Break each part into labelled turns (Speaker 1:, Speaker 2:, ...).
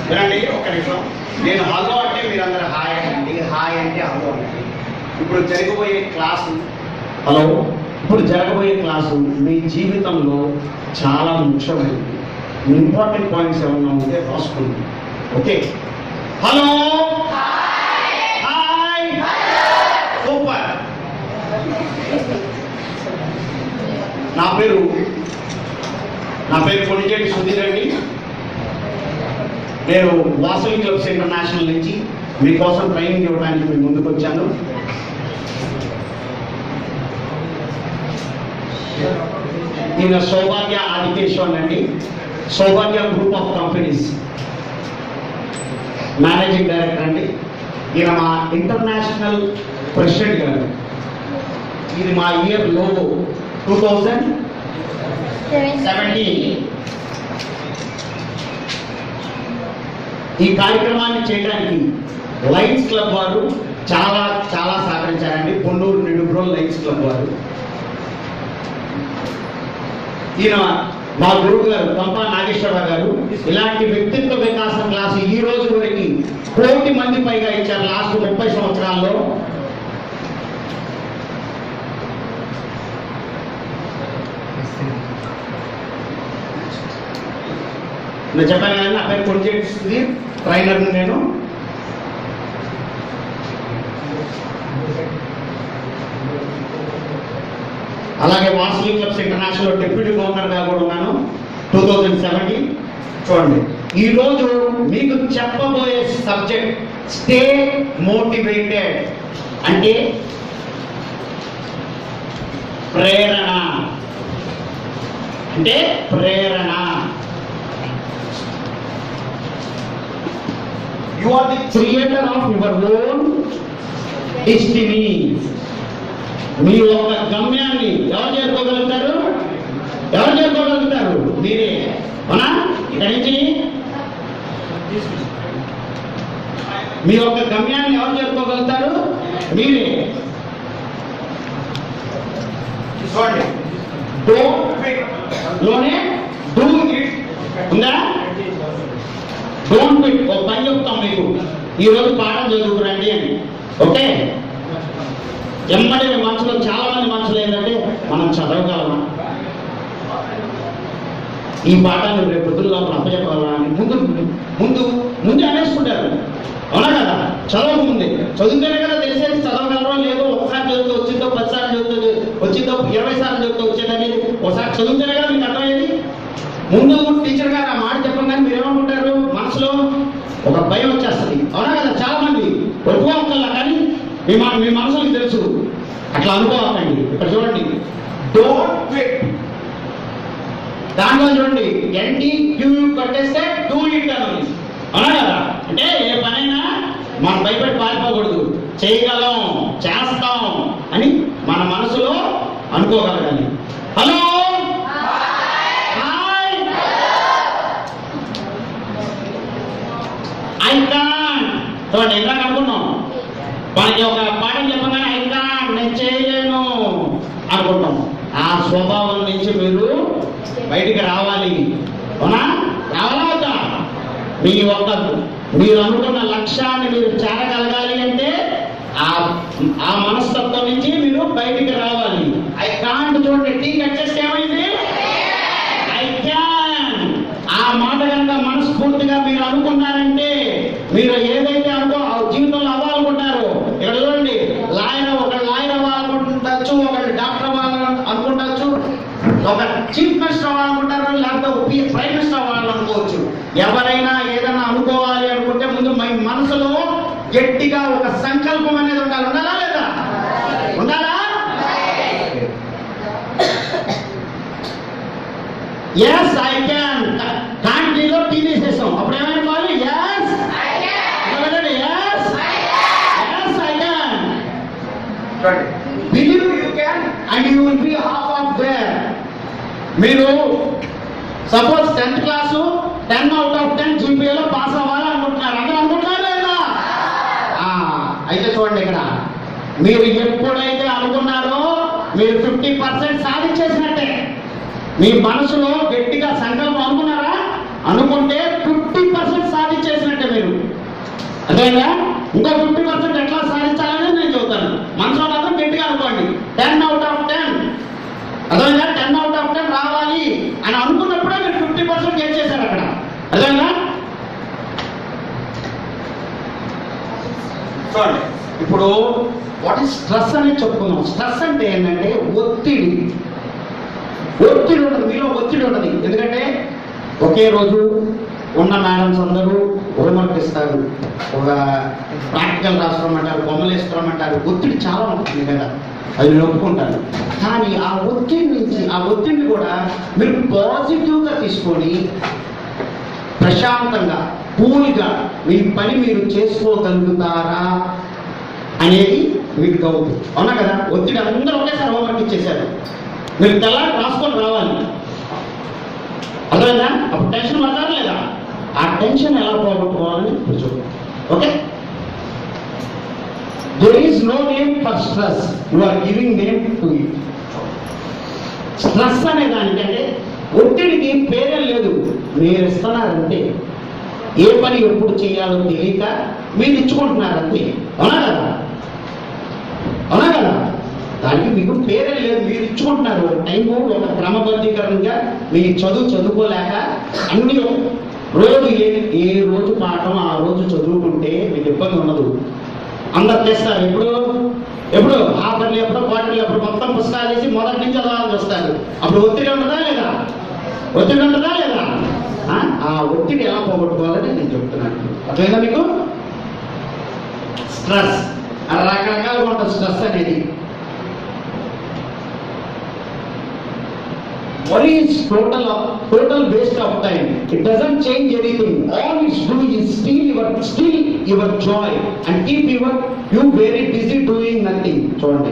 Speaker 1: వినండి ఒక్క నిమిషం నేను హలో అంటే మీరందరూ హాయ్ అండి హాయ్ అంటే హలో అండి ఇప్పుడు జరగబోయే క్లాసు హలో ఇప్పుడు జరగబోయే క్లాసు మీ జీవితంలో చాలా ముఖ్యమైనది ఇంపార్టెంట్ పాయింట్స్ ఏమన్నా ఉంటే రాసుకోండి ఓకే హలో హాయ్ సూపర్ నా పేరు నా పేరు కొనిచేటి సుధీర్ అండి నేను వాసవి క్లబ్స్ ఇంటర్నేషనల్ నుంచి మీకోసం ట్రైనింగ్ ఇవ్వడానికి మీ ముందుకు వచ్చాను ఈయన సౌభాగ్య ఆదికేశ్వర్ అండి Saubhagya group of companies managing director అండి ఈయన మా ఇంటర్నేషనల్ ప్రెసిడెంట్ గారు ఇది మా year logo two thousand seventeen ఈ కార్యక్రమాన్ని చేయడానికి లైన్స్ క్లబ్ వారు చాలా చాలా సహకరించారండి పొన్నూరు నిడుబ్రోల్ లైన్స్ క్లబ్ వారు ఈయన మా గురువు గారు పంపా నాగేశ్వరరావు గారు ఇలాంటి వ్యక్తిత్వ వికాసం క్లాసు ఈ రోజు వరకు కోటి మంది పైగా ఇచ్చారు లాస్ట్ ముప్పై సంవత్సరాల్లో నేను చెప్పాను కానీ నా పేరు కొంచెం సుధీర్ ట్రైనర్ని నేను అలాగే Vasavi clubs international deputy governor గా కూడా ఉన్నాను టూ థౌజండ్ సెవెంటీన్ చూడండి ఈ రోజు మీకు చెప్పబోయే సబ్జెక్ట్ స్టే మోటివేటెడ్ అంటే ప్రేరణ అంటే ప్రేరణ you are the creator of your own destiny మీ యొక్క గమ్యాన్ని ఎవరు చేరుకోగలుగుతారు ఎవరు చేరుకోగలుగుతారు మీరే అవునా ఇక్కడి నుంచి మీ యొక్క గమ్యాన్ని ఎవరు చేరుకోగలుగుతారు మీరే చూడండి డోంట్ క్విట్ లోనే డూ ఇట్ ఉందా డోంట్ క్విట్ ఒక పని చెప్తాం మీకు ఈ రోజు పాఠం చదువుకురండి అని ఓకే ఎమ్మడి మీ మనసులో చాలా మంది మనసులో ఏంటంటే మనం చదవగలమా ఈ పాఠాన్ని రేపు పొద్దున్న అప్పచెప్పగలమా అని ముందు ముందు ముందు అనేసుకుంటారు అవునా కదా చదవక ముందే చదివితేనే కదా తెలిసేది చదవగలరో లేదో ఒకసారి చదివితే వచ్చిందో పదిసార్లు చదువుతుంది వచ్చిందో ఇరవై సార్లు చదివితే వచ్చేదనేది ఒకసారి చదివితేనే కదా మీకు అర్థమయ్యేది ముందు టీచర్ గారు ఆ మాట చెప్పగానే మీరు ఏమనుకుంటారు మనసులో ఒక భయం వచ్చేస్తుంది అవునా కదా చాలా మంది ఒప్పుకోవాలన్నా కానీ మీ మా మీ మనసులకు తెలుసు అట్లా అనుకోవాలండి ఇక్కడ చూడండి డోంట్ క్విట్ దాంట్లో చూడండి ఎన్టీ క్యూ కట్టేస్తే డూ ఇట్ అని అవునా కదా అంటే ఏ పనైనా మనం భయపడి పారిపోకూడదు చేయగలం చేస్తాం అని మన మనసులో అనుకోగలగాలి హలో హాయ్ ఐ కాన్ చూడండి ఇందాక అనుకున్నాం మనకి ఒక పాఠం చెప్పగానే ఐ కాన్ నేను చేయలేను అనుకుంటాం ఆ స్వభావం నుంచి మీరు బయటికి రావాలి అవునా రావాలా వద్దా మీ ఒక్క మీరు అనుకున్న లక్ష్యాన్ని మీరు చేరగలగాలి అంటే ఆ ఆ మనస్తత్వం నుంచి మీరు బయటికి రావాలి ఐ కాంట్ చూడండి టీ కట్టేస్తే ఏమైంది ఐ క్యాన్ ఆ మాట కనుక మనస్ఫూర్తిగా మీరు అనుకున్నారంటే మీరు ఏదైతే అనుకో ఆ జీవితంలో అవ్వాలనుకుంటారో ఇక్కడ చూడండి లాయర్ ఒక లాయర్ అవ్వాలనుకుంటచ్చు ఒకళ్ళు డాక్టర్ అవ్వాలని అనుకుంటచ్చు ఒక చీఫ్ మినిస్టర్ అవ్వాలనుకుంటారు లేకపోతే ఒక పి- ప్రైమ్ మినిస్టర్ అవ్వాలనుకోవచ్చు ఎవరైనా ఏదైనా అనుకోవాలి అనుకుంటే ముందు మీ మనసులో గట్టిగా ఒక సంకల్పం అనేది ఉండాలి ఉండాలా లేదా ఉండాలా ఎస్ ఐ క్యాన్ కాంట్రీలో టీవీ చేసాం అప్పుడు ఏమైపోవాలి yes yes yes I can believe you can and you will be half of there మీరు suppose tenth class ten out of ten జీపీఏలో పాస్ అవ్వాలి అనుకుంటున్నారు అందరూ అనుకుంటున్నారు లేదా ఆ, అయితే చూడండి ఇక్కడ మీరు ఎప్పుడైతే అనుకున్నారో మీరు ఫిఫ్టీ పర్సెంట్ సాధించేసినట్టే మీ మనసులో గట్టిగా సంకల్పం అనుకున్నారా అనుకుంటే ఫిఫ్టీ పర్సెంట్ సాధించేసి అదేగా ఇంకో ఫిఫ్టీ పర్సెంట్ ఎట్లా సాధించాలని నేను చెబుతాను మనసులో మాత్రం గట్టిగా అనుకోండి టెన్ అవుట్ ఆఫ్ టెన్ అదేవిధంగా టెన్ అవుట్ ఆఫ్ టెన్ రావాలి అని అనుకున్నప్పుడే మీరు ఫిఫ్టీ పర్సెంట్ గెట్ చేశారు అక్కడ అదేవిధంగా చూడండి ఇప్పుడు వాట్ ఈస్ స్ట్రెస్ అనేది చెప్పుకుందాం స్ట్రెస్ అంటే ఏంటంటే ఒత్తిడి ఒత్తిడి ఉండదు మీలో ఒత్తిడి ఉండదు ఎందుకంటే ఒకే రోజు ఉన్న మేడమ్స్ అందరూ హోంవర్క్ ఇస్తారు ఒక ప్రాక్టికల్ రాసుకోమంటారు బొమ్మలు వేసుకోమంటారు ఒత్తిడి చాలా ఉంటుంది కదా అది నేను ఒప్పుకుంటాను కానీ ఆ ఒత్తిడి నుంచి ఆ ఒత్తిడిని కూడా మీరు పాజిటివ్గా తీసుకొని ప్రశాంతంగా కూల్గా మీ పని మీరు చేసుకోగలుగుతారా అనేది మీకు డౌట్ అవునా కదా ఒత్తిడి అందరూ ఒకేసారి హోంవర్క్ ఇచ్చేశారు మీరు తెల్లారి రాసుకొని రావాలి అర్థమైందా అప్పుడు టెన్షన్ పడతారా లేదా ఆ టెన్షన్ ఎలా పోగొట్టుకోవాలని ఇప్పుడు చూద్దాం okay there is no name for stress you are giving name to it stress అనే దానికంటే ఒత్తిడికి పేరే లేదు మీరు ఇస్తున్నారంతే ఏ పని ఎప్పుడు చేయాలో తెలియక మీరు ఇచ్చుకుంటున్నారు అంతే అవునా కదా అవునా కదా దానికి మీకు పేరే లేదు మీరు ఇచ్చుకుంటున్నారు ఒక టైము ఒక క్రమబద్ధీకరణగా మీ చదువు చదువుకోలేక అన్ని ఒక- రోజు ఏ ఏ రోజు పాఠం ఆ రోజు చదువుకుంటే మీకు ఇబ్బంది ఉండదు అందరు చేస్తారు ఎప్పుడు ఎప్పుడు హాఫ్ అర్లీ ఎప్పుడు క్వార్టర్లీ ఎప్పుడు మొత్తం పుస్తకాలు వేసి మొదటి నుంచి చదవాలని వస్తారు అప్పుడు ఒత్తిడి ఉంటుందా లేదా ఒత్తిడి ఉంటుందా లేదా ఆ? ఆ ఒత్తిడి ఎలా పోగొట్టుకోవాలని నేను చెప్తున్నాను అర్థమైందా మీకు స్ట్రెస్ రకరకాలుగా ఉంటుంది స్ట్రెస్ అనేది Worry is total of total waste of time. It doesn't change anything. All it's doing is steal your steal your joy and keep your you very busy doing nothing. చూడండి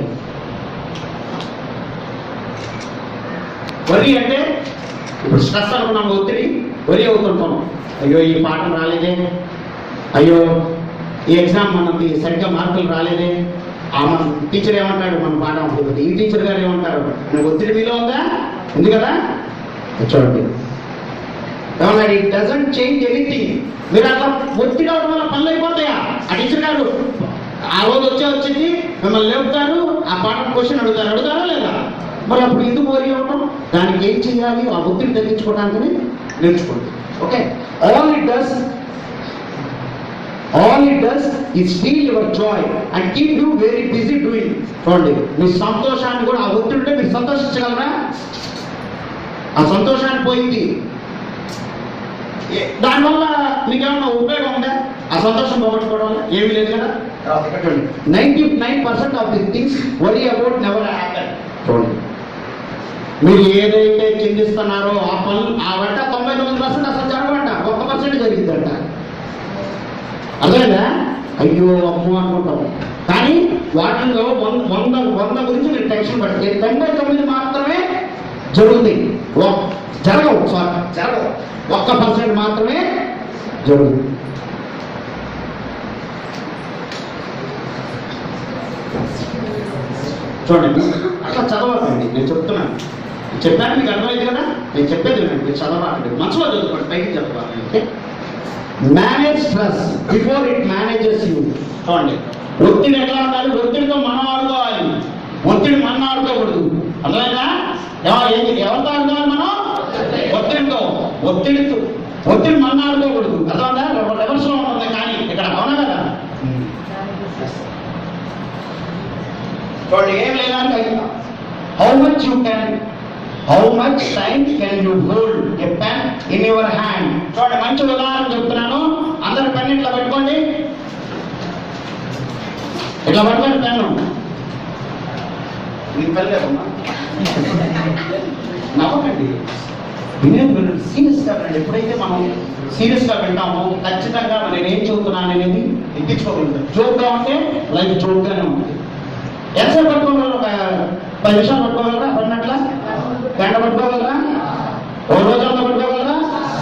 Speaker 1: వరి అంటే ఇప్పుడు stress అనుకున్నాం ఒత్తిడి వరి అవుతుంటాం అయ్యో ఈ పాఠం రాలేదే అయ్యో ఈ ఎగ్జామ్ మనకి సరిగ్గా మార్కులు రాలేదే ఆ మన టీచర్ ఏమంటాడు మన పాఠం అప్పుడు ఈ టీచర్ గారు ఏమంటారు నాకు ఒత్తిడి మీలో ఉందా ఉంది కదా చూడండి ఏమన్నాడు ఇట్ డజంట్ చేంజ్ ఎనీథింగ్ మీరు అట్లా ఒత్తిడి అవడం వల్ల పనులు అయిపోతాయా ఆ టీచర్ గారు ఆ రోజు వచ్చే వచ్చింది మిమ్మల్ని లేపుతారు ఆ పాఠం క్వశ్చన్ అడుగుతారు అడుగుతారా లేదా మరి అప్పుడు ఎందుకు వరి అవ్వడం దానికి ఏం చేయాలి ఆ ఒత్తిడి తగ్గించుకోవడానికి నేర్చుకోండి okay all it does all it does is steal your joy and keep you very busy doing చూడండి మీ సంతోషాన్ని కూడా ఆ ఒత్తిడి ఉంటే మీరు సంతోషించగలరా ఆ సంతోషాన్ని పోయింది ఏ- దానివల్ల మీకు ఏమన్నా ఉపయోగం ఉందా ఆ సంతోషం పోగొట్టుకోవడం వల్ల ఏమీ లేదు కదా ninety nine percent of the things worry about never happen చూడండి మీరు ఏదైతే చింతిస్తున్నారో ఆ పనులు ఆ వంట తొంభై తొమ్మిది పర్సెంట్ అసలు జరగవంట ఒక్క పర్సెంట్ జరిగిందంట అర్థమైందా అయ్యో అమ్మో అనుకుంటాం కానీ వాటిల్లో వంద వంద వంద గురించి మీరు టెన్షన్ పడితే తొంభై తొమ్మిది మాత్రమే జరుగుతాయి ఒక్- జరగవు సారీ జరగవు ఒక్క పర్సెంట్ మాత్రమే జరుగుతుంది చూడండి అట్లా చదవకండి నేను చెప్తున్నాను చెప్పాను మీకు అర్థమైంది కదా నేను చెప్పేది వినండి మీరు చదవాలి మనసులో చదువుకోండి పైకి చెప్పాలి okay manage stress before it manages you చూడండి ఒత్తిడి ఎట్లా ఉండాలి ఒత్తిడితో మనం ఆడుకోవాలి ఒత్తిడి మనం ఆడుకోకూడదు అర్థమైందా ఎవ- ఏంటి ఎవరితో ఆడుకోవాలి మనం ఒత్తిడితో ఒత్తిడితో ఒత్తిడి మనం ఆడుకోకూడదు అర్థమైందా రివర్స్ లో ఉంటుంది కానీ ఇక్కడ అవునా కదా చూడండి ఏం లేదని how much you can how much time can you hold a pen in your hand చూడండి మంచి ఉదాహరణ చెప్తున్నాను అందరు పెన్ ఇట్లా పెట్టుకోండి ఇట్లా పట్టుకోండి పెన్ను మీకు పెన్ లేదమ్మా నవ్వకండి వినేది వినండి సీరియస్గా వినండి ఎప్పుడైతే మనం సీరియస్గా వింటామో ఖచ్చితంగా మరి నేను ఏం చదువుతున్నాను అనేది ఎక్కించుకోగలుగుతాం జోక్గా ఉంటే లైఫ్ జోక్గానే ఉంటుంది ఎంతసేపు పట్టుకోగలరు ఒక పది నిమిషాలు పట్టుకోగలరా పడినట్ల గంట పట్టుకోగలరా ఒక రోజంతా పట్టుకోగలరా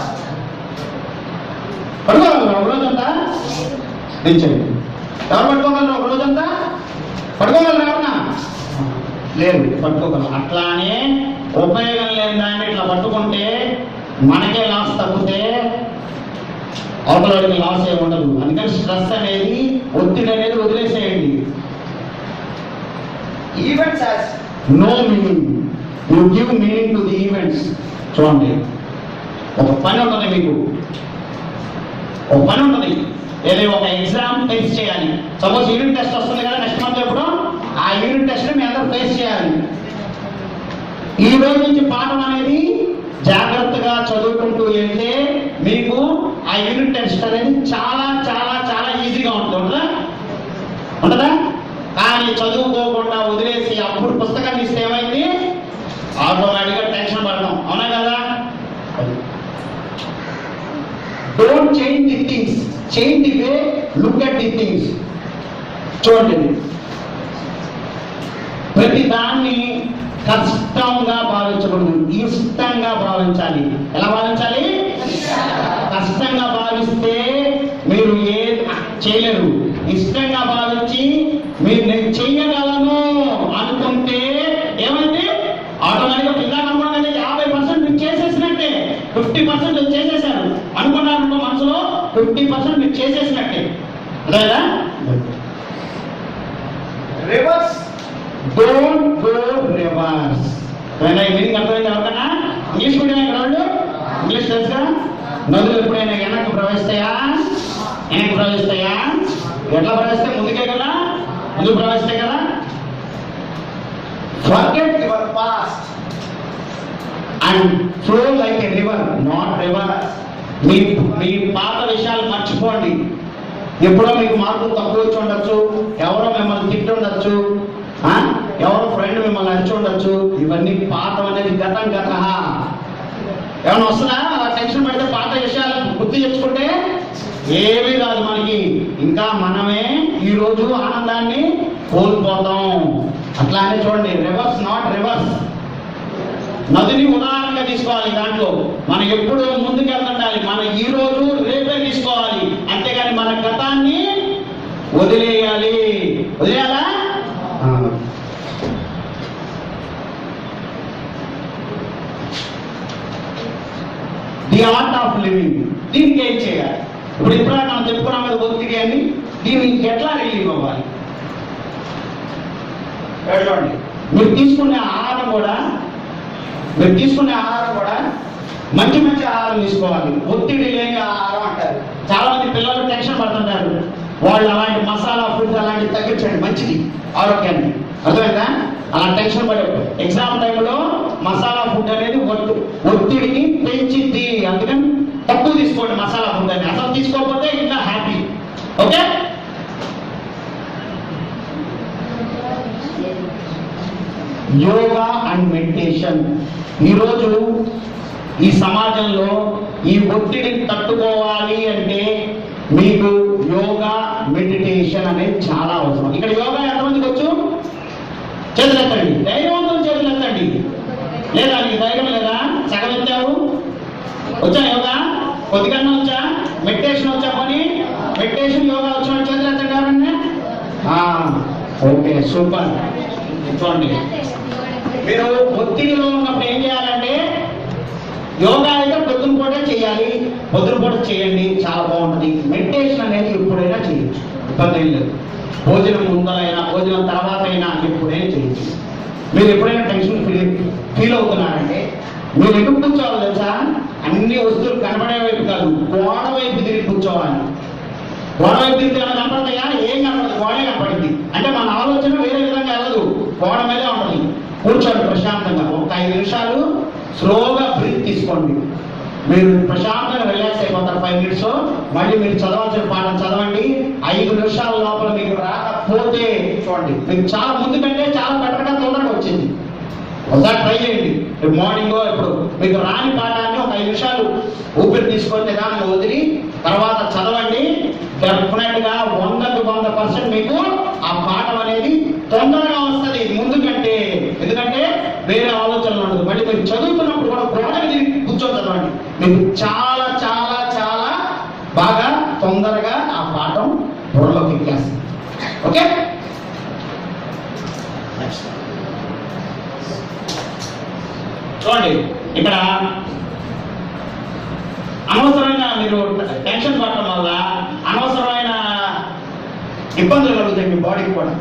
Speaker 1: పట్టుకోగలరా ఒక రోజంతా నిల్చండి ఎవరు పట్టుకోగలరా ఒక రోజంతా పట్టుకోగలరా ఎవరన్నా లేదు పట్టుకోగలరు అట్లానే ఉపయోగం లేని దాన్ని ఇట్లా పట్టుకుంటే మనకే లాస్ తగ్గితే అవతల వాడికి లాస్ ఏమి ఉండదు అందుకని స్ట్రెస్ అనేది ఒత్తిడి అనేది వదిలేసేయండి
Speaker 2: Events has
Speaker 1: no meaning you give meaning to the events చూడండి ఒక పని ఉంటుంది మీకు ఒక పని ఉంటుంది ఏదో ఒక ఎగ్జామ్ ఫేస్ చేయాలి సపోజ్ యూనిట్ టెస్ట్ వస్తుంది కదా నెక్స్ట్ మంత్ ఎప్పుడు ఆ యూనిట్ టెస్ట్ మీ అందరూ ఫేస్ చేయాలి ఈ రోజు నుంచి పాఠం అనేది జాగ్రత్తగా చదువుకుంటూ వెళ్తే మీకు ఆ యూనిట్ టెస్ట్ అనేది చాలా చాలా చాలా ఈజీగా ఉంటుంది ఉంటుందా ఉంటుందా కానీ చదువుకోకుండా వదిలేసి అప్పుడు పుస్తకాన్ని ఇస్తే ఏమైంది ఆటోమేటిక్గా టెన్షన్ పడడం అవునా కదా don't change the things change the way look at the things చూడండి ప్రతి దాన్ని కష్టంగా భావించకూడదు ఇష్టంగా భావించాలి ఎలా భావించాలి కష్టంగా భావిస్తే మీరు ఏ చేయలేరు ఇష్టంగా భావించి మీరు నేను చెయ్యగలను అనుకుంటే ఏమైంది ఆటోమేటిక్గా పిల్లలు అనుకున్నారంటే యాభై పర్సెంట్ మీరు చేసేసినట్టే ఫిఫ్టీ పర్సెంట్ చేసేసారు అనుకున్నారు మనసులో ఫిఫ్టీ పర్సెంట్ మీరు చేసేసినట్టే అదేదా
Speaker 2: reverse
Speaker 1: డోంట్ గో రివర్స్ ఏమైనా ఈ మీనింగ్ అర్థమైంది ఎవరికన్నా ఇంగ్లీష్ మీడియం ఇక్కడ వాళ్ళు ఇంగ్లీష్ తెలుసా నదులు ఎప్పుడైనా వెనక్కి ప్రవహిస్తాయా వెనక్కి ప్రవహిస్తాయా ఎట్లా ప్రవహిస్తాయి ముందుకే కదా ముందుకు ప్రవహిస్తాయి కదా forget
Speaker 2: your past
Speaker 1: and flow like a river not river మీ మీ పాత విషయాలు మర్చిపోండి ఎప్పుడో మీకు మార్కులు తక్కువ వచ్చి ఉండొచ్చు ఎవరో మిమ్మల్ని తిట్టి ఉండొచ్చు ఆ? ఎవరో ఫ్రెండ్ మిమ్మల్ని అరిచి ఉండొచ్చు ఇవన్నీ పాతం అనేది గతం గత ఏమైనా వస్తుందా అలా టెన్షన్ పెడితే పాత విషయాలు గుర్తు తెచ్చుకుంటే ఏమీ రాదు మనకి ఇంకా మనమే ఈ రోజు ఆనందాన్ని కోల్పోతాం అట్లానే చూడండి రివర్స్ నాట్ రివర్స్ నదిని ఉదాహరణగా తీసుకోవాలి దాంట్లో మనం ఎప్పుడు ముందుకెళ్తుండాలి మన ఈ రోజు రేపే తీసుకోవాలి అంతేగాని మన గతాన్ని వదిలేయాలి వదిలేయాలా ఆ. ది ఆర్ట్ ఆఫ్ లివింగ్ దీనికి ఏం చేయాలి ఇప్పుడు ఇప్పుడు మనం చెప్పుకున్నాం కదా ఒత్తిడి అని దీనికి ఎట్లా రిలీవ్ అవ్వాలి ఇక్కడ చూడండి మీరు తీసుకునే ఆహారం కూడా మీరు తీసుకునే ఆహారం కూడా మంచి మంచి ఆహారం తీసుకోవాలి ఒత్తిడి లేని ఆహారం అంటారు చాలా మంది పిల్లలు టెన్షన్ పడుతుంటారు వాళ్ళు అలాంటి మసాలా ఫుడ్ అలాంటివి తగ్గించండి మంచిది ఆరోగ్యాన్ని అర్థమైందా అలా టెన్షన్ పడే ఎగ్జామ్ టైంలో మసాలా ఫుడ్ అనేది ఒత్తు ఒత్తిడిని పెంచింది అందుకని తక్కువ తీసుకోండి మసాలా ఫుడ్ అని అసలు తీసుకోకపోతే ఇంకా happy okay yoga and meditation ఈరోజు ఈ సమాజంలో ఈ ఒత్తిడిని తట్టుకోవాలి అంటే మీకు యోగా మెడిటేషన్ అనేది చాలా అవసరం ఇక్కడ యోగా ఎంతమందికి వచ్చు చేతులు ఎత్తండి ధైర్యవంతులు చేతులు ఎత్తండి లేదా నీకు ధైర్యం లేదా సగం ఎత్తావు వచ్చా యోగా కొద్దిగా వచ్చా మెడిటేషన్ వచ్చా పని మెడిటేషన్ యోగా వచ్చిన వాళ్ళు చేతులు ఎత్తండి ఎవరన్నా ఆ, ఓకే సూపర్ చూడండి మీరు ఒత్తిడిలో ఉన్నప్పుడు ఏం చేయాలంటే యోగా అయితే పొద్దున పూట చేయాలి పొద్దున పూట చేయండి చాలా బాగుంటుంది మెడిటేషన్ అనేది ఎప్పుడైనా చేయొచ్చు ఇబ్బంది ఏం లేదు భోజనం ముందరైనా భోజనం తర్వాత అయినా ఎప్పుడైనా చేయొచ్చు మీరు ఎప్పుడైనా టెన్షన్ ఫీల్ ఫీల్ అవుతున్నారంటే మీరు ఎటు కూర్చోవాలి తెలుసా అన్ని వస్తువులు కనబడే వైపు కాదు గోడ వైపు తిరిగి కూర్చోవాలి గోడ వైపు తిరిగితే ఏమైనా కనపడతాయా ఏం కనపడదు గోడే కనపడింది అంటే మన ఆలోచన వేరే విధంగా వెళ్ళదు గోడ మీదే ఉంటుంది కూర్చోండి ప్రశాంతంగా ఒక ఐదు నిమిషాలు స్లోగా బ్రీత్ తీసుకోండి మీరు ప్రశాంతంగా రిలాక్స్ అయిపోతారు ఫైవ్ మినిట్స్ మళ్ళీ మీరు చదవాల్సిన పాఠం చదవండి ఐదు నిమిషాల లోపల మీకు రాకపోతే చూడండి మీకు చాలా ముందు కంటే చాలా బెటర్గా తొందరగా వచ్చింది ఒకసారి ట్రై చేయండి రేపు మార్నింగ్ ఇప్పుడు మీకు రాని పాఠాన్ని ఒక ఐదు నిమిషాలు ఊపిరి తీసుకొని నిదానంగా వదిలి తర్వాత చదవండి డెఫినెట్ గా వందకు వంద పర్సెంట్ మీకు ఆ పాఠం అనేది తొందరగా వస్తుంది ముందు కంటే ఎందుకంటే వేరే ఆలోచనలు ఉండదు మళ్ళీ మీరు చదువుతున్నప్పుడు కూడా గోడకి తిరిగి కూర్చొని చదవండి మీకు చాలా చాలా చాలా బాగా తొందరగా ఆ పాఠం బుర్రలోకి ఎక్కేస్తుంది ఓకే నెక్స్ట్ చూడండి ఇక్కడ అనవసరంగా మీరు టెన్షన్ పడటం వల్ల అనవసరమైన ఇబ్బందులు కలుగుతాయి మీ బాడీకి కూడా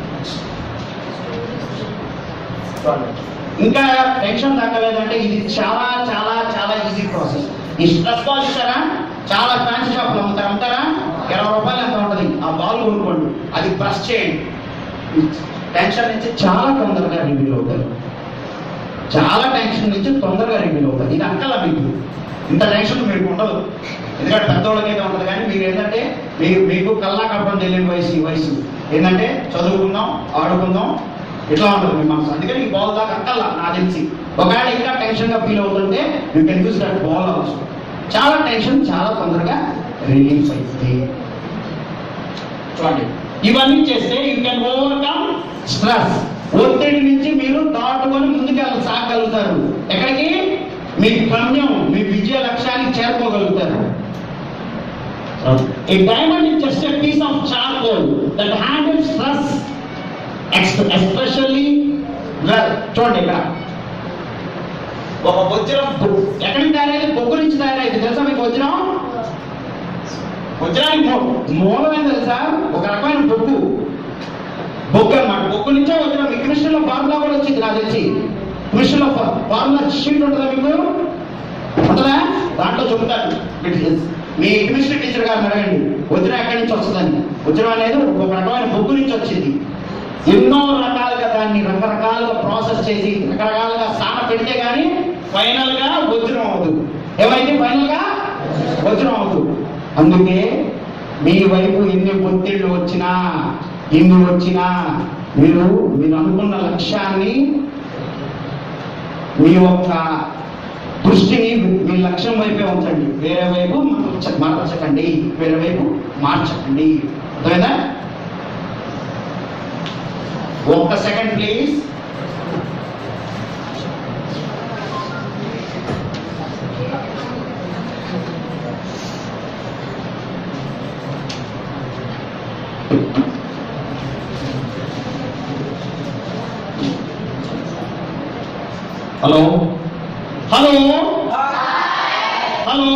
Speaker 1: ఇంకా టెన్షన్ తగ్గలేదంటే ఇది చాలా చాలా చాలా ఈజీ ప్రాసెస్ ఈ స్ట్రెస్ బాల్ ఇస్తారా చాలా ఫ్యాన్సీ షాప్లో అమ్ముతారు అమ్ముతారా ఇరవై రూపాయలు ఎంత ఉంటుంది ఆ బాల్ కొనుక్కోండి అది ప్రెస్ చేయండి టెన్షన్ నుంచి చాలా తొందరగా రివీల్ అవుతారు చాలా టెన్షన్ నుంచి తొందరగా రివీల్ అవుతారు ఇది అక్కల మీకు ఇంత టెన్షన్ మీకు ఉండదు ఎందుకంటే పెద్దవాళ్ళకైతే ఉంటుంది కానీ మీరు ఏంటంటే మీకు మీకు కల్లా కప్పడం తెలియని వయసు ఈ వయసు ఏంటంటే చదువుకుందాం ఆడుకుందాం ఇట్లా ఉంటుంది మీ మనసు అందుకని ఈ బాల్ దాకా అక్కల్లా నాకు తెలిసి ఒకవేళ ఇంకా టెన్షన్గా ఫీల్ అవుతుంటే you can use that ball also చాలా టెన్షన్ చాలా తొందరగా రిలీఫ్ అవుతుంది చూడండి ఇవన్నీ చేస్తే యూ కెన్ ఓవర్కమ్ స్ట్రెస్ ఒత్తిడి నుంచి మీరు దాటుకొని ముందుకు సాగలుగుతారు ఎక్కడికి మీ గమ్యం మీ విజయ లక్ష్యానికి చేరుకోగలుగుతారు A diamond is just a piece of charcoal that handles stress ex- especially well. చూడండి ఇక్కడ ఒక వజ్రం బొ- ఎక్కడి నుంచి తయారైంది బొగ్గు నుంచి తయారైంది తెలుసా మీకు వజ్రం వజ్రానికి మూ- మూలం ఏం తెలుసా ఒక రకమైన బొగ్గు బొగ్గు అన్నమాట బొగ్గు నుంచే వజ్రం మీ కృష్ణలో ఫార్ములా కూడా వచ్చింది నాకు తెలిసి కృష్ణలో ఫార్ములా షీట్ ఉంటుందా మీకు ఉంటుందా దాంట్లో చెబుతాను మీ కెమిస్ట్రీ టీచర్ గారిని అడగండి వజ్రం ఎక్కడి నుంచి వస్తుందని వజ్రం అనేది ఒక రకమైన బొగ్గు నుంచి వచ్చింది ఎన్నో రకాలుగా దాన్ని రకరకాలుగా ప్రాసెస్ చేసి రకరకాలుగా సాన పెడితే కానీ ఫైనల్ గా వజ్రం అవుతుంది ఏమైంది ఫైనల్ గా వజ్రం అవుతుంది అందుకే మీ వైపు ఎన్ని ఒత్తిళ్ళు వచ్చినా ఎన్ని వచ్చినా మీరు మీరు అనుకున్న లక్ష్యాన్ని మీ యొక్క దృష్టిని మీ లక్ష్యం వైపే ఉంచండి వేరే వైపు మార్చ- మార్చకండి వేరే వైపు మార్చకండి అర్థమైందా ఒక్క second please hello hello hello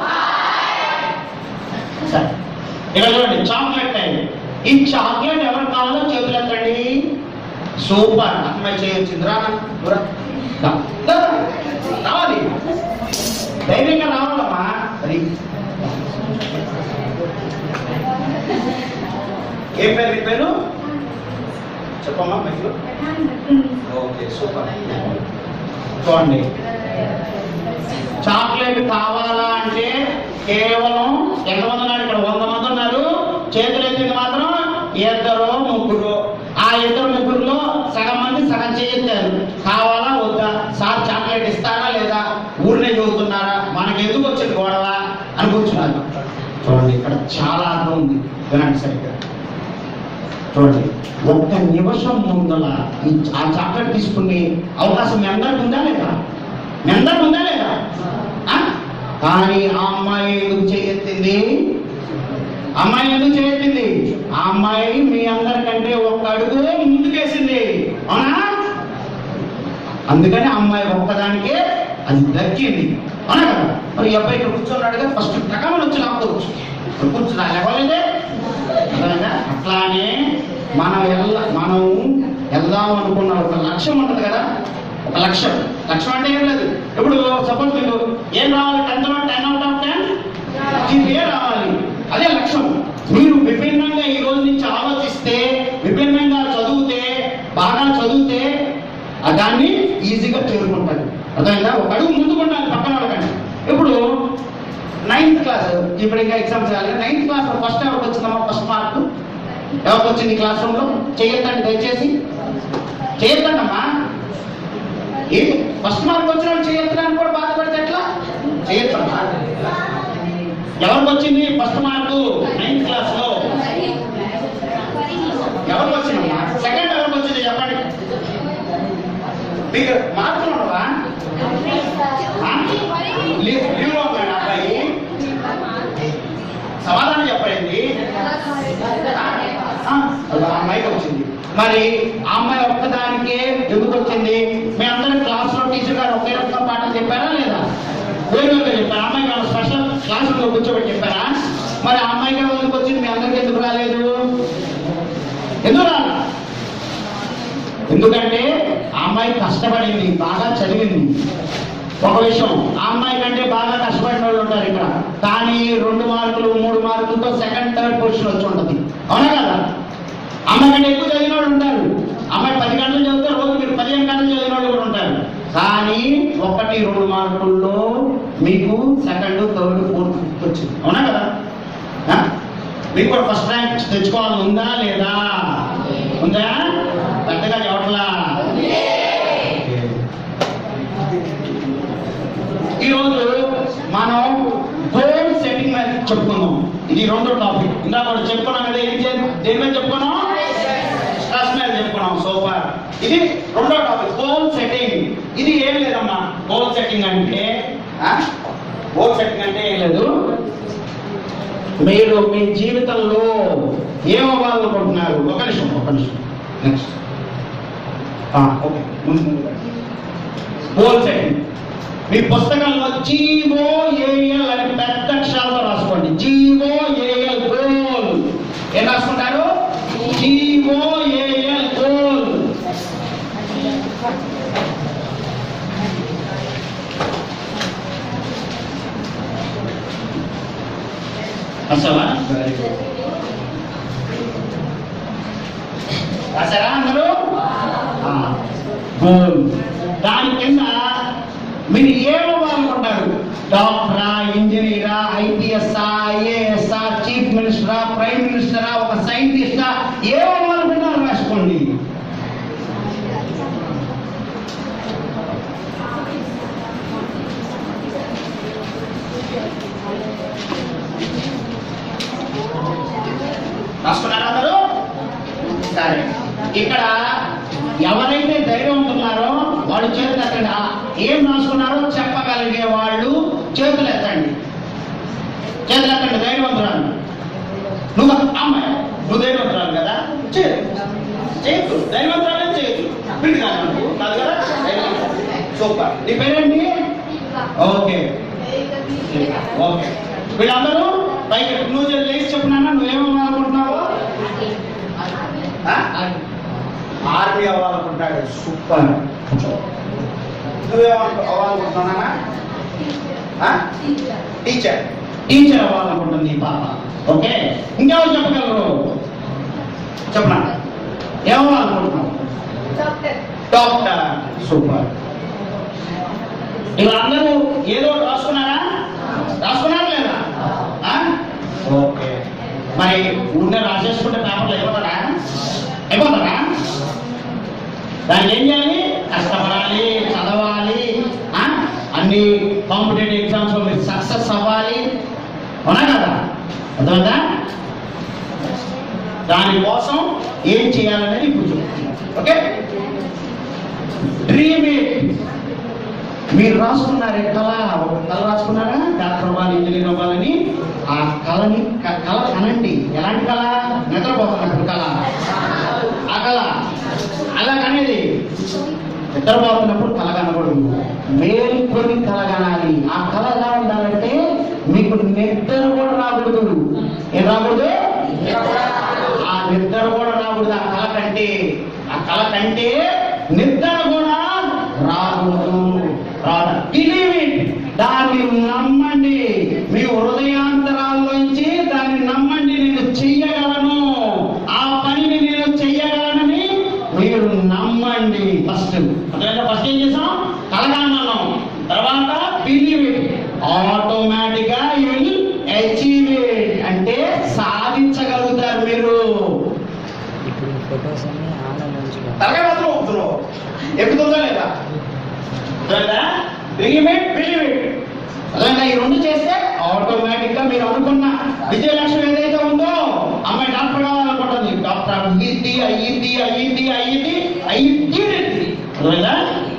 Speaker 1: సరే ఇక్కడ చూడండి చాక్లెట్ టైం ఈ చాక్లెట్ ఎవరు కావాలో చేతులు ఎత్తండి సూపర్ అమ్మాయి చేయొచ్చింది రా రా. రా. రా. రావాలి ధైర్యంగా రావాలమ్మా అది ఏం పేరు నీ పేరు చెప్పమ్మా మైక్లో ఓకే సూపర్ చూడండి చాక్లెట్ కావాలా అంటే కేవలం ఎంతమంది ఉన్నారు ఇక్కడ వంద మంది ఉన్నారు చేతులు ఎత్తింది మాత్రం ఇద్దరు ముగ్గురు ఆ ఇద్దరు ముగ్గురులో సగం మంది సగం చేయెత్తారు కావాలా వద్దా సార్ చాక్లెట్ ఇస్తారా లేదా ఊరినే చదువుతున్నారా మనకి ఎందుకు వచ్చింది గొడవ అని కూర్చున్నారు చూడండి ఇక్కడ చాలా అర్థం ఉంది వినండి సరిగ్గా చూడండి ఒక్క నిమిషం ముందల ఈ ఆ చాక్లెట్ తీసుకునే అవకాశం మీ అందరికి ఉందా లేదా మీ అందరికి ఉందా లేదా ఆ? కానీ ఆ అమ్మాయి ఎందుకు చేయెత్తింది అమ్మాయి ఎందుకు చేయెత్తింది ఆ అమ్మాయి మీ అందరికంటే ఒక్క అడుగు ముందుకేసింది అవునా అందుకని ఆ అమ్మాయి ఒక్కదానికే అది దక్కింది అవునా కదా మరి ఈ అబ్బాయి ఇక్కడ కూర్చున్నాడుగా ఫస్ట్ టకమని వచ్చి లాక్కోవచ్చు ఇప్పుడు కూర్చున్నా లేవలేదే అర్థమైందా? అట్లానే మనం ఎల్ల మనం వెళ్దాం అనుకున్న ఒక లక్ష్యం ఉంటుంది కదా ఒక లక్ష్యం లక్ష్యం అంటే ఏం లేదు ఇప్పుడు సపోజ్ మీకు ఏం రావాలి టెన్త్ లో ten out of ten GPA రావాలి అదే లక్ష్యం మీరు విభిన్నంగా ఈ రోజు నుంచి ఆలోచిస్తే విభిన్నంగా చదివితే బాగా చదివితే ఆ దాన్ని ఈజీగా చేరుకుంటారు అర్థమైందా ఒక అడుగు ముందుకుంటాను పక్కన వాళ్ళకండి ఇప్పుడు నైన్త్ క్లాస్ ఇప్పుడు ఇంకా ఎగ్జామ్స్ చేయాలి నైన్త్ క్లాస్ ఫస్ట్ ఎవరికి వచ్చిందమ్మా ఫస్ట్ మార్క్ ఎవరికి వచ్చింది క్లాస్ రూమ్ లో చేయొద్దండి దయచేసి చేయొద్దండమ్మా ఏ ఫస్ట్ మార్క్ వచ్చిన వాళ్ళు చేయొద్దని కూడా బాధపడితే ఎట్లా చేయొద్దమ్మా ఎవరికి వచ్చింది ఫస్ట్ మార్కు నైన్త్ క్లాస్ లో ఎవరికి వచ్చిందమ్మా సెకండ్ ఎవరికి వచ్చింది చెప్పండి మీకు మార్కులు ఉండవా ఆ? లీవ్ లీవ్లో ఉన్నాడు అబ్బాయి సమాధానం చెప్పండి ఆ, అది ఆ అమ్మాయికి వచ్చింది మరి ఆ అమ్మాయి ఒక్కదానికే ఎందుకు వచ్చింది మీ అందరం క్లాస్ లో టీచర్ గారు ఒకే రకంగా పాఠం చెప్పారా లేదా వేరుగా చెప్పారు ఆ అమ్మాయికి ఏమైనా స్పెషల్ క్లాస్ రూమ్లో కూర్చోబెట్టి చెప్పారా మరి ఆ అమ్మాయికి వాళ్ళకి వచ్చింది మీ అందరికి ఎందుకు రాలేదు ఎందుకు రాలా ఎందుకంటే ఆ అమ్మాయి కష్టపడింది బాగా చదివింది ఒక విషయం ఆ అమ్మాయి కంటే బాగా కష్టపడిన వాళ్ళు ఉంటారు ఇక్కడ కానీ రెండు మార్కులు మూడు మార్కులతో సెకండ్ థర్డ్ పొజిషన్ వచ్చి ఉంటుంది అవునా కదా అమ్మాయి కంటే ఎక్కువ చదివిన వాళ్ళు ఉంటారు అమ్మాయి పది గంటలు చదివితే రోజు మీరు పదిహేను గంటలు చదివిన వాళ్ళు కూడా ఉంటారు కానీ ఒకటి రెండు మార్కుల్లో మీకు సెకండ్ థర్డ్ ఫోర్త్ ఫిఫ్త్ వచ్చింది అవునా కదా ఆ? మీకు కూడా ఫస్ట్ ర్యాంక్ తెచ్చుకోవాలని ఉందా లేదా ఉందా పెద్దగా చెప్పట్లా ఈరోజు మనం గోల్ సెట్టింగ్ మీద చెప్పుకుందాం ఇది రెండో టాపిక్ ఇందాక కూడా చెప్పుకున్నాం కదా ఏం చే- దేని మీద చెప్పుకున్నాం స్ట్రెస్ మీద చెప్పుకున్నాం సూపర్ ఇది రెండో టాపిక్ గోల్ సెట్టింగ్ ఇది ఏం లేదమ్మా గోల్ సెట్టింగ్ అంటే గోల్ సెట్టింగ్ అంటే ఏం లేదు మీరు మీ జీవితంలో ఏమవ్వాలనుకుంటున్నారు ఒక నిమిషం ఒక నిమిషం నెక్స్ట్ ఓకే గోల్ సెట్టింగ్ మీ పుస్తకంలో జీవో ఏఎల్ అని పెద్ద అక్షరాలతో రాసుకోండి జీవో ఏఎల్ గోల్ ఏం రాసుకుంటారు జీవో ఏఎల్ గోల్ రాసావా రాసారా అందరూ ఆ, గోల్ దాని కింద మీరు ఏమవ్వాలనుకుంటారు డాక్టరా ఇంజనీరా ఐపీఎస్ఆ ఐఏఎస్ఆ చీఫ్ మినిస్టరా ప్రైమ్ మినిస్టరా ఒక సైంటిస్టా ఏమవ్వాలనుకుంటారు రాసుకోండి రాసుకున్నారా అందరూ సరే ఇక్కడ ఎవరైతే ధైర్యం ఉంటున్నారో వాళ్ళు చేతులు ఎత్తండి ఆ, ఏం రాసుకున్నారో చెప్పగలిగే వాళ్ళు చేతులు ఎత్తండి చేతులు ఎత్తండి ధైర్యవంతురాలు నువ్వు ఒక అమ్మాయి నువ్వు ధైర్యవంతురాలు కదా చేయదు చేయొద్దు ధైర్యవంతురాలు చేయొద్దు పిండి కాదు నువ్వు. కాదు కదా ధైర్యవంతురాలు. సూపర్ నీ పేరేంటి ఓకే ఓకే వీళ్ళందరూ పైకి నువ్వు చెప్పు, లేచి చెప్పు నాన్న నువ్వేమనుకుంటున్నావు ఆర్మీ అవ్వాలనుకుంటాడు సూపర్ నువ్వేమను అవ్వాలనుకుంటున్నానా టీచర్ టీచర్ అవ్వాలనుకుంటుంది ఈ పాప ఓకే ఇంకెవరు చెప్పగలరు చెప్పనా ఏమవ్వాలనుకుంటున్నావు డాక్టర్ సూపర్ ఇలా అందరూ ఏదో ఒకటి రాసుకున్నారా రాసుకున్నారా లేదా ఆ? ఓకే మరి ఊరినే రాసేసుకుంటే పేపర్లు అయిపోతారా అయిపోతారా దానికి ఏం చేయాలి కష్టపడాలి చదవాలి ఆ? అన్ని కాంపిటేటివ్ ఎగ్జామ్స్ లో మీరు సక్సెస్ అవ్వాలి అవునా కదా అర్థమైందా దానికోసం ఏం చేయాలనేది ఇప్పుడు చెప్తున్నాను ఓకే డ్రీమ్ ఇట్ మీరు రాసుకున్నారే కళ ఒక కళ రాసుకున్నారా డాక్టర్ అవ్వాలి ఇంజనీర్ అవ్వాలని ఆ కళని క- కళ కనండి ఎలాంటి కళ నిద్రపోతున్నప్పుడు కళ ఆ కళ అలా కనేది నిద్రపోతున్నప్పుడు కళ కనకూడదు మేల్కొని కళ కనాలి ఆ కళ ఎలా ఉండాలంటే మీకు నిద్ర కూడా రాకూడదు ఏం రాకూడదు ఆ నిద్ర కూడా రాకూడదు ఆ కళ కంటే ఆ కళ కంటే నిద్ర కూడా రాకూడదు రాదు బిలీవ్ ఇట్ దాన్ని నమ్మండి మీ హృదయాంతరాల్లోంచి దాన్ని నమ్మండి నేను చెయ్యగలను ఆ పనిని నేను చెయ్యగలనని మీరు నమ్మండి ఫస్ట్ అర్థమైందా ఫస్ట్ ఏం చేసాం కలగాన్నాం తర్వాత బిలీవ్ ఇట్ ఆటోమేటిక్ గా యూ విల్ అచీవ్ ఇట్ అంటే సాధించగలుగుతారు మీరు
Speaker 3: ఇప్పుడు ఫొటోస్ అన్ని ఆన్లైన్ నుంచి
Speaker 1: తలకాయ మాత్రం ఊపుతున్నావు ఎక్కుతుందా లేదా అర్థమైందా డ్రీమ్ ఇట్ బిలీవ్ ఇట్ అలా ఈ రెండు చేస్తే ఆటోమేటిక్ గా మీరు అనుకున్న విజయలక్ష్మి ఏదైతే ఉందో అమ్మాయి డాక్టర్ కావాలనుకుంటుంది డాక్టర్ అయ్యిద్ది అయ్యిద్ది అయ్యిద్ది అయ్యిద్ది అయ్యిద్ది అర్థమైందా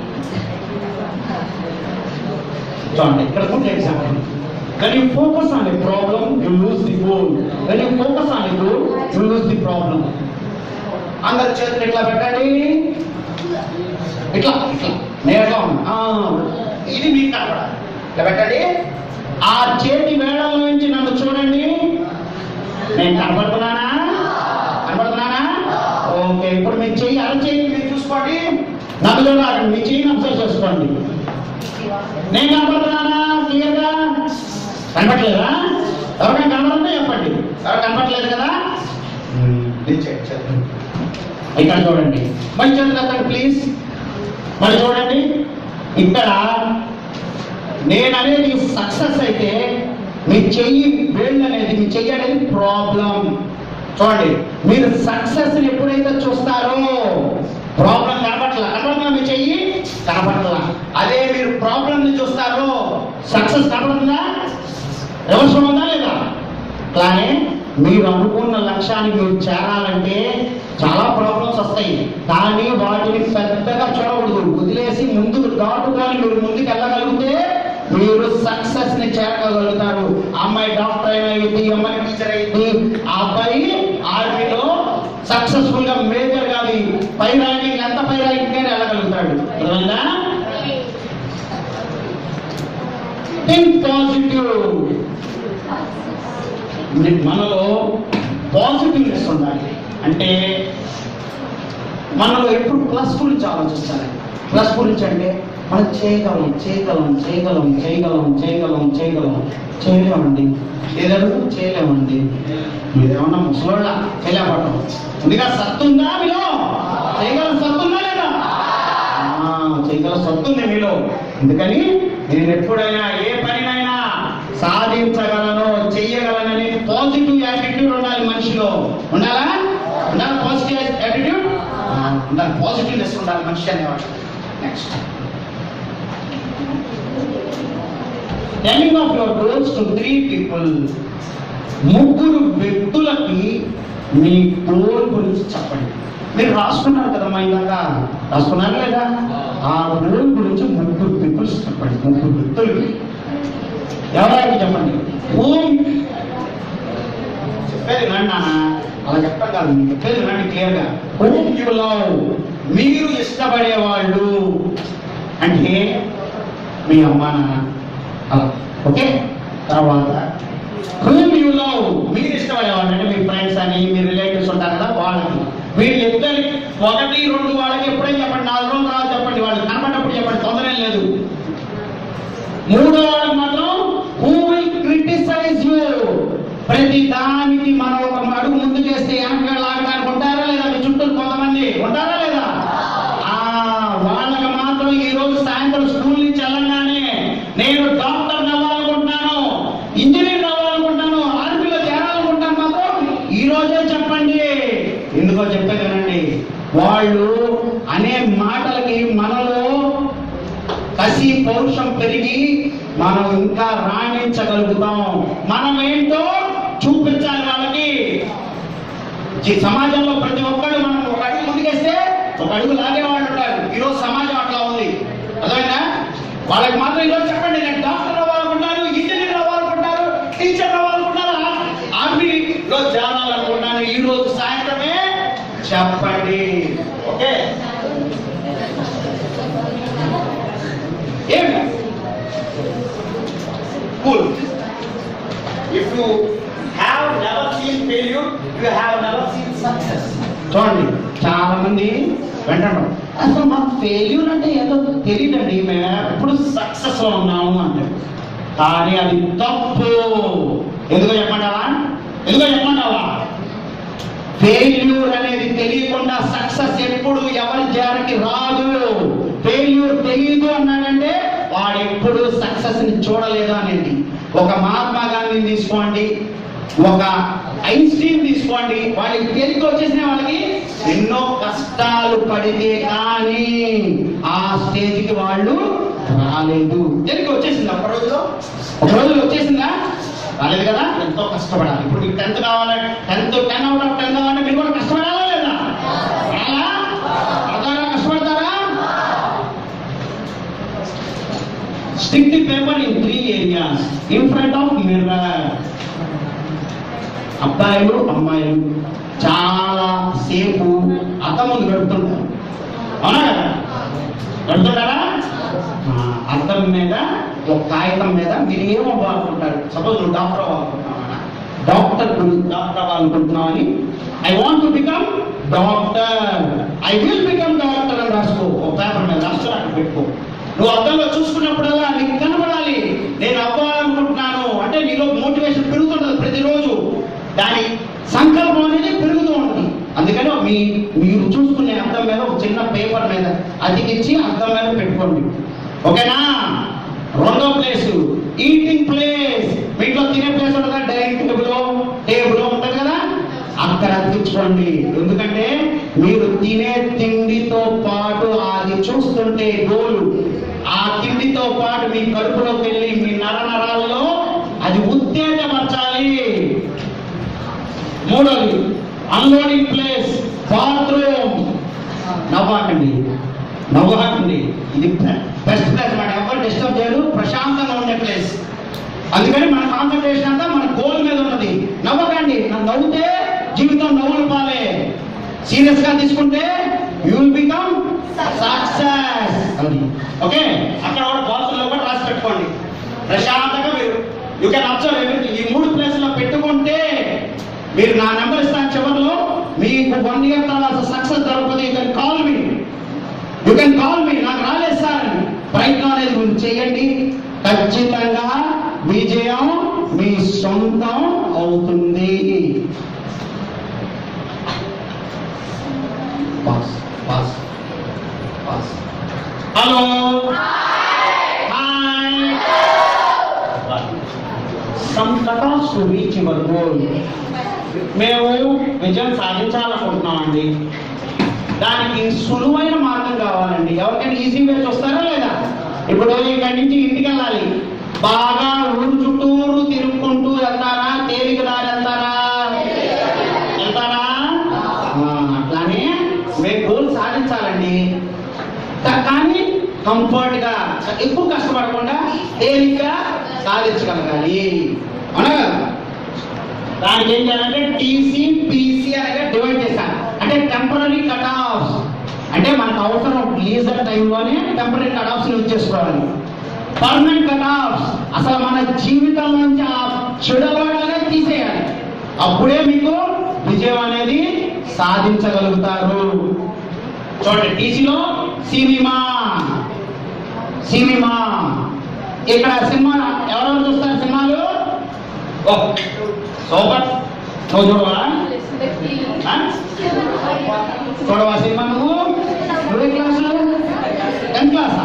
Speaker 1: చూడండి ఇక్కడ good example When you focus on a problem, you lose the goal. When you focus on a goal, you lose the problem. అందరు చేతులు ఇట్లా పెట్టండి ఇట్లా ఇట్లా నేరుగా ఉన్నా ఆ, ఇది మీకు కనపడాలి ఇట్లా పెట్టండి ఆ చేతి వేళల నుంచి నన్ను చూడండి నేను కనబడుతున్నానా కనబడుతున్నానా ఓకే ఇప్పుడు మీ చెయ్యి అర చెయ్యి మీరు చూసుకోండి నన్ను చూడాలి మీ చెయ్యిని అబ్జర్వ్ చేసుకోండి నేను కనబడుతున్నానా క్లియర్గా కనబడలేదా ఎవరికైనా కనబడుతుందో చెప్పండి ఎవరు కనబడలేదు కదా ఇక్కడ చూడండి మళ్ళీ చదువుతాను ప్లీజ్ మళ్ళీ చూడండి ఇక్కడ నేను అనేది సక్సెస్ అయితే మీ చెయ్యి వేళ్ళు అనేది మీ చెయ్యి అనేది ప్రాబ్లం చూడండి మీరు సక్సెస్ ఎప్పుడైతే చూస్తారో ప్రాబ్లం కనపట్ల కనపడుతుందా మీ చెయ్యి కనపట్ల అదే మీరు ప్రాబ్లం ని చూస్తారో సక్సెస్ కనపడుతుందా రివర్స్ ఉందా లేదా కానీ మీరు అనుకున్న లక్ష్యానికి మీరు చేరాలంటే చాలా ప్రాబ్లమ్స్ వస్తాయి కానీ వాటిని పెద్దగా చూడకూడదు వదిలేసి ముందుకు దాటుకొని మీరు ముందుకు వెళ్ళగలిగితే మీరు సక్సెస్ ని చేరగలుగుతారు ఆ అమ్మాయి డాక్టర్ అయినా అయింది ఈ అమ్మాయి టీచర్ అయింది ఆ అబ్బాయి ఆర్మీలో సక్సెస్ఫుల్ గా మేజర్ కాదు పై ర్యాంకింగ్ ఎంత పై ర్యాంకింగ్ అని వెళ్ళగలుగుతాడు అర్థమైందా థింక్ పాజిటివ్ మనలో పాజిటివ్నెస్ ఉండాలి అంటే మనలో ఎప్పుడు ప్లస్ గురించి ఆలోచిస్తాను ప్లస్ గురించి అంటే మనం చేయగలం చేయగలం చేయగలం చేయగలం చేయగలం చేయగలం చేయలేమండి ఏదైనా చేయలేమండి మీరేమన్నా ముసలోళ్ళ చేయలేపడం ముందుగా సత్తుందా మీలో చేయగలం సత్తుందా లేదా ఆ, చేయగల సత్తుంది మీలో అందుకని నేను ఎప్పుడైనా ఏ పనినైనా సాధించగలను చెయ్యగలనని పాజిటివ్ యాటిట్యూడ్ ఉండాలి మనిషిలో ఉండాలా ఉండాలి పాజిటివ్ యాటిట్యూడ్ ఉండాలి పాజిటివ్నెస్ ఉండాలి మనిషి అనేవాడు next telling of your goals to three people ముగ్గురు వ్యక్తులకి మీ గోల్ గురించి చెప్పండి మీరు రాసుకున్నారు కదమ్మా ఇందాక రాసుకున్నారు లేదా ఆ గోల్ గురించి ముగ్గురు పీపుల్స్ చెప్పండి ముగ్గురు వ్యక్తులకి ఎవరైనా చెప్పండి హూమ్ చెప్పేది వినండి నాన్న అలా చెప్పడం కాదు మీకు చెప్పేది వినండి క్లియర్ గా హూమ్ యు లవ్ మీరు ఇష్టపడే వాళ్ళు అంటే మీ అమ్మా నాన్న అలా ఓకే తర్వాత హూమ్ యు లవ్ మీరు ఇష్టపడే వాళ్ళు అంటే మీ ఫ్రెండ్స్ అని మీ రిలేటివ్స్ ఉంటారు కదా వాళ్ళకి వీళ్ళిద్దరి ఒకటి రెండు వాళ్ళకి ఎప్పుడైనా చెప్పండి నాలుగు రోజుల తర్వాత చెప్పండి వాళ్ళు కనబడినప్పుడు చెప్పండి తొందర ఏం లేదు మూడో వాడు మాత్రం హూ విల్ క్రిటిసైజ్ యూ ప్రతి దానికి మనం ఒక అడుగు ముందు చేస్తే వెనక లాగడానికి ఉంటారా లేదా మీ చుట్టూ కొంతమంది ఉంటారా లేదా ఆ వాళ్ళకి మాత్రం ఈ రోజు సాయంత్రం స్కూల్ నుంచి వెళ్ళగానే నేను డాక్టర్ అవ్వాలనుకుంటున్నాను ఇంజనీర్ అవ్వాలనుకుంటున్నాను ఆర్మీలో చేరాలనుకుంటాను మాత్రం ఈ రోజే చెప్పండి ఎందుకో చెప్పేది వినండి వాళ్ళు అనే మాటలకి మనలో కసి పౌరుషం పెరిగి మనం ఇంకా రాణించగలుగుతాం మనం ఏంటో చూపించాలి వాళ్ళకి ఈ సమాజంలో ప్రతి ఒక్కళ్ళు మనం ఒక అడుగు ముందుకేస్తే ఒక అడుగు లాగే వాళ్ళు ఉంటారు ఈరోజు సమాజం అట్లా ఉంది అర్థమైందా వాళ్ళకి మాత్రం ఈరోజు చెప్పండి నేను డాక్టర్ అవ్వాలనుకుంటాను ఇంజనీర్ అవ్వాలనుకుంటాను టీచర్ అవ్వాలనుకుంటాను ఆర్మీలో చేరాలనుకుంటాను ఈ రోజు సాయంత్రమే చెప్పండి ఓకే ఏమి cool if you have never seen failure you have never seen success చూడండి చాలా మంది వెంటనే అసలు మాకు ఫెయిల్యూర్ అంటే ఏదో తెలియదండి మేము ఎప్పుడు సక్సెస్ లో ఉన్నాము అంటే కానీ అది తప్పు ఎందుకో చెప్పంటావా ఎందుకో చెప్పంటావా ఫెయిల్యూర్ అనేది తెలియకుండా సక్సెస్ ఎప్పుడు ఎవరి జారికి రాదు ఫెయిల్యూర్ తెలియదు అన్నాడంటే వాడు ఎప్పుడు సక్సెస్ ని చూడలేదు అనేది ఒక మహాత్మా గాంధీని తీసుకోండి ఒక ఐన్స్టీన్ తీసుకోండి వాళ్ళకి తెలిసి వచ్చేసిన వాళ్ళకి ఎన్నో కష్టాలు పడితే కానీ ఆ స్టేజ్ కి వాళ్ళు రాలేదు తెలిసి వచ్చేసింది ఒక రోజులో ఒక రోజులో వచ్చేసిందా రాలేదు కదా ఎంతో కష్టపడాలి ఇప్పుడు మీకు టెన్త్ కావాలంటే tenth ten out of ten కావాలంటే మీరు కూడా కష్టపడాలా లేదా పడాలా? పడతారా కష్టపడతారా stick the paper in three areas in front of mirror అబ్బాయిలు అమ్మాయిలు చాలా సేపు అద్దం ముందు గడుపుతుంటారు అవునా కదా నడుతుంటారా ఆ, అద్దం మీద ఒక కాగితం మీద మీరు ఏమో అనుకుంటారు సపోజ్ నువ్వు డాక్టర్ అవ్వాలనుకుంటున్నావా డాక్టర్ గురించి డాక్టర్ అవ్వాలనుకుంటున్నావు అని I want to become doctor I will become doctor అని రాసుకో ఒక పేపర్ మీద రాసుకో అక్కడ పెట్టుకో నువ్వు అద్దంలో చూసుకున్నప్పుడల్లా నీకు కనబడాలి నేను అవ్వాలనుకుంటున్నాను అంటే నీలో మోటివేషన్ పెరుగుతుంటుంది ప్రతిరోజు దాని సంకల్పం అనేది పెరుగుతూ ఉంటుంది అందుకని మీ మీరు చూసుకునే అద్దం మీద ఒక చిన్న పేపర్ మీద అతికించి అద్దం మీద పెట్టుకోండి ఓకేనా రెండో ప్లేస్ ఈటింగ్ ప్లేస్ మీట్లో తినే ప్లేస్ ఉంటుంది కదా డైనింగ్ టేబుల్ టేబుల్ ఉంటుంది కదా అక్కడ అతికించుకోండి ఎందుకంటే మీరు తినే తిండితో పాటు అది చూస్తుంటే గోలు ఆ తిండితో పాటు మీ కడుపులోకి వెళ్ళి మీ నర నరాల్లో అది ఉత్తేజపరచాలి మూడోది అన్లోడింగ్ ప్లేస్ బాత్రూమ్ నవ్వాకండి నవ్వాకండి ఇది బెస్ట్ ప్లేస్ మన ఎవరు డిస్టర్బ్ చేయరు ప్రశాంతంగా ఉండే ప్లేస్ అందుకని మన కాన్సన్ట్రేషన్ అంతా మన గోల్ మీద ఉన్నది నవ్వకండి నన్ను నవ్వుతే జీవితం నవ్వులు పాలే సీరియస్ గా తీసుకుంటే యూ విల్ బికమ్ సక్సెస్ అది ఓకే అక్కడ కూడా బాత్రూంలో కూడా రాసి పెట్టుకోండి ప్రశాంతంగా మీరు యూ కెన్ అబ్జర్వ్ ఎవ్రీథింగ్ ఈ మూడు ప్లేస్లో పెట్టుకుంటే మీరు నా నెంబర్ ఇస్తాను చివరిలో మీకు వన్ ఇయర్ తర్వాత సక్సెస్ దొరకదు you can call me you can call me నాకు రాలేదు సార్ అని. ప్రయత్నం అనేది మీరు చేయండి ఖచ్చితంగా విజయం మీ సొంతం అవుతుంది pass pass pass hello hi some cut off to reach your goal మేము విజయం సాధించాలనుకుంటున్నామండి దానికి సులువైన మార్గం కావాలండి ఎవరికైనా ఈజీ వే చూస్తారా లేదా ఇప్పుడు ఇక్కడి నుంచి ఇంటికి వెళ్ళాలి బాగా ఊరు చుట్టూరు తిరుగుకుంటూ వెళ్తారా తేలిక దారి వెళ్తారా వెళ్తారా ఆ, అట్లానే మేము గోల్ సాధించాలండి కా- కానీ కంఫర్ట్ గా ఎక్కువ కష్టపడకుండా తేలిగ్గా సాధించగలగాలి అవునా కదా? దానికి ఏం చేయాలంటే టీసీ పీసీ అనేది డివైడ్ చేశాను అంటే టెంపరీ కట్ ఆఫ్స్ అంటే మనకు అవసరం లీజర్ టైంలోనే టెంపరీ కట్ ఆఫ్స్ యూజ్ చేసుకోవాలి పర్మనెంట్ కట్ ఆఫ్స్ అసలు మన జీవితం నుంచి ఆ చెడు అలవాట్లనే తీసేయాలి అప్పుడే మీకు విజయం అనేది సాధించగలుగుతారు చూడండి టీసీలో సినిమా సినిమా ఇక్కడ సినిమా ఎవరెవరు చూస్తారు సినిమాలు ఓ సూపర్ నువ్వు చూడవా ఆ? చూడవా సినిమా నువ్వు నువ్వే క్లాస్ టెన్త్ క్లాస్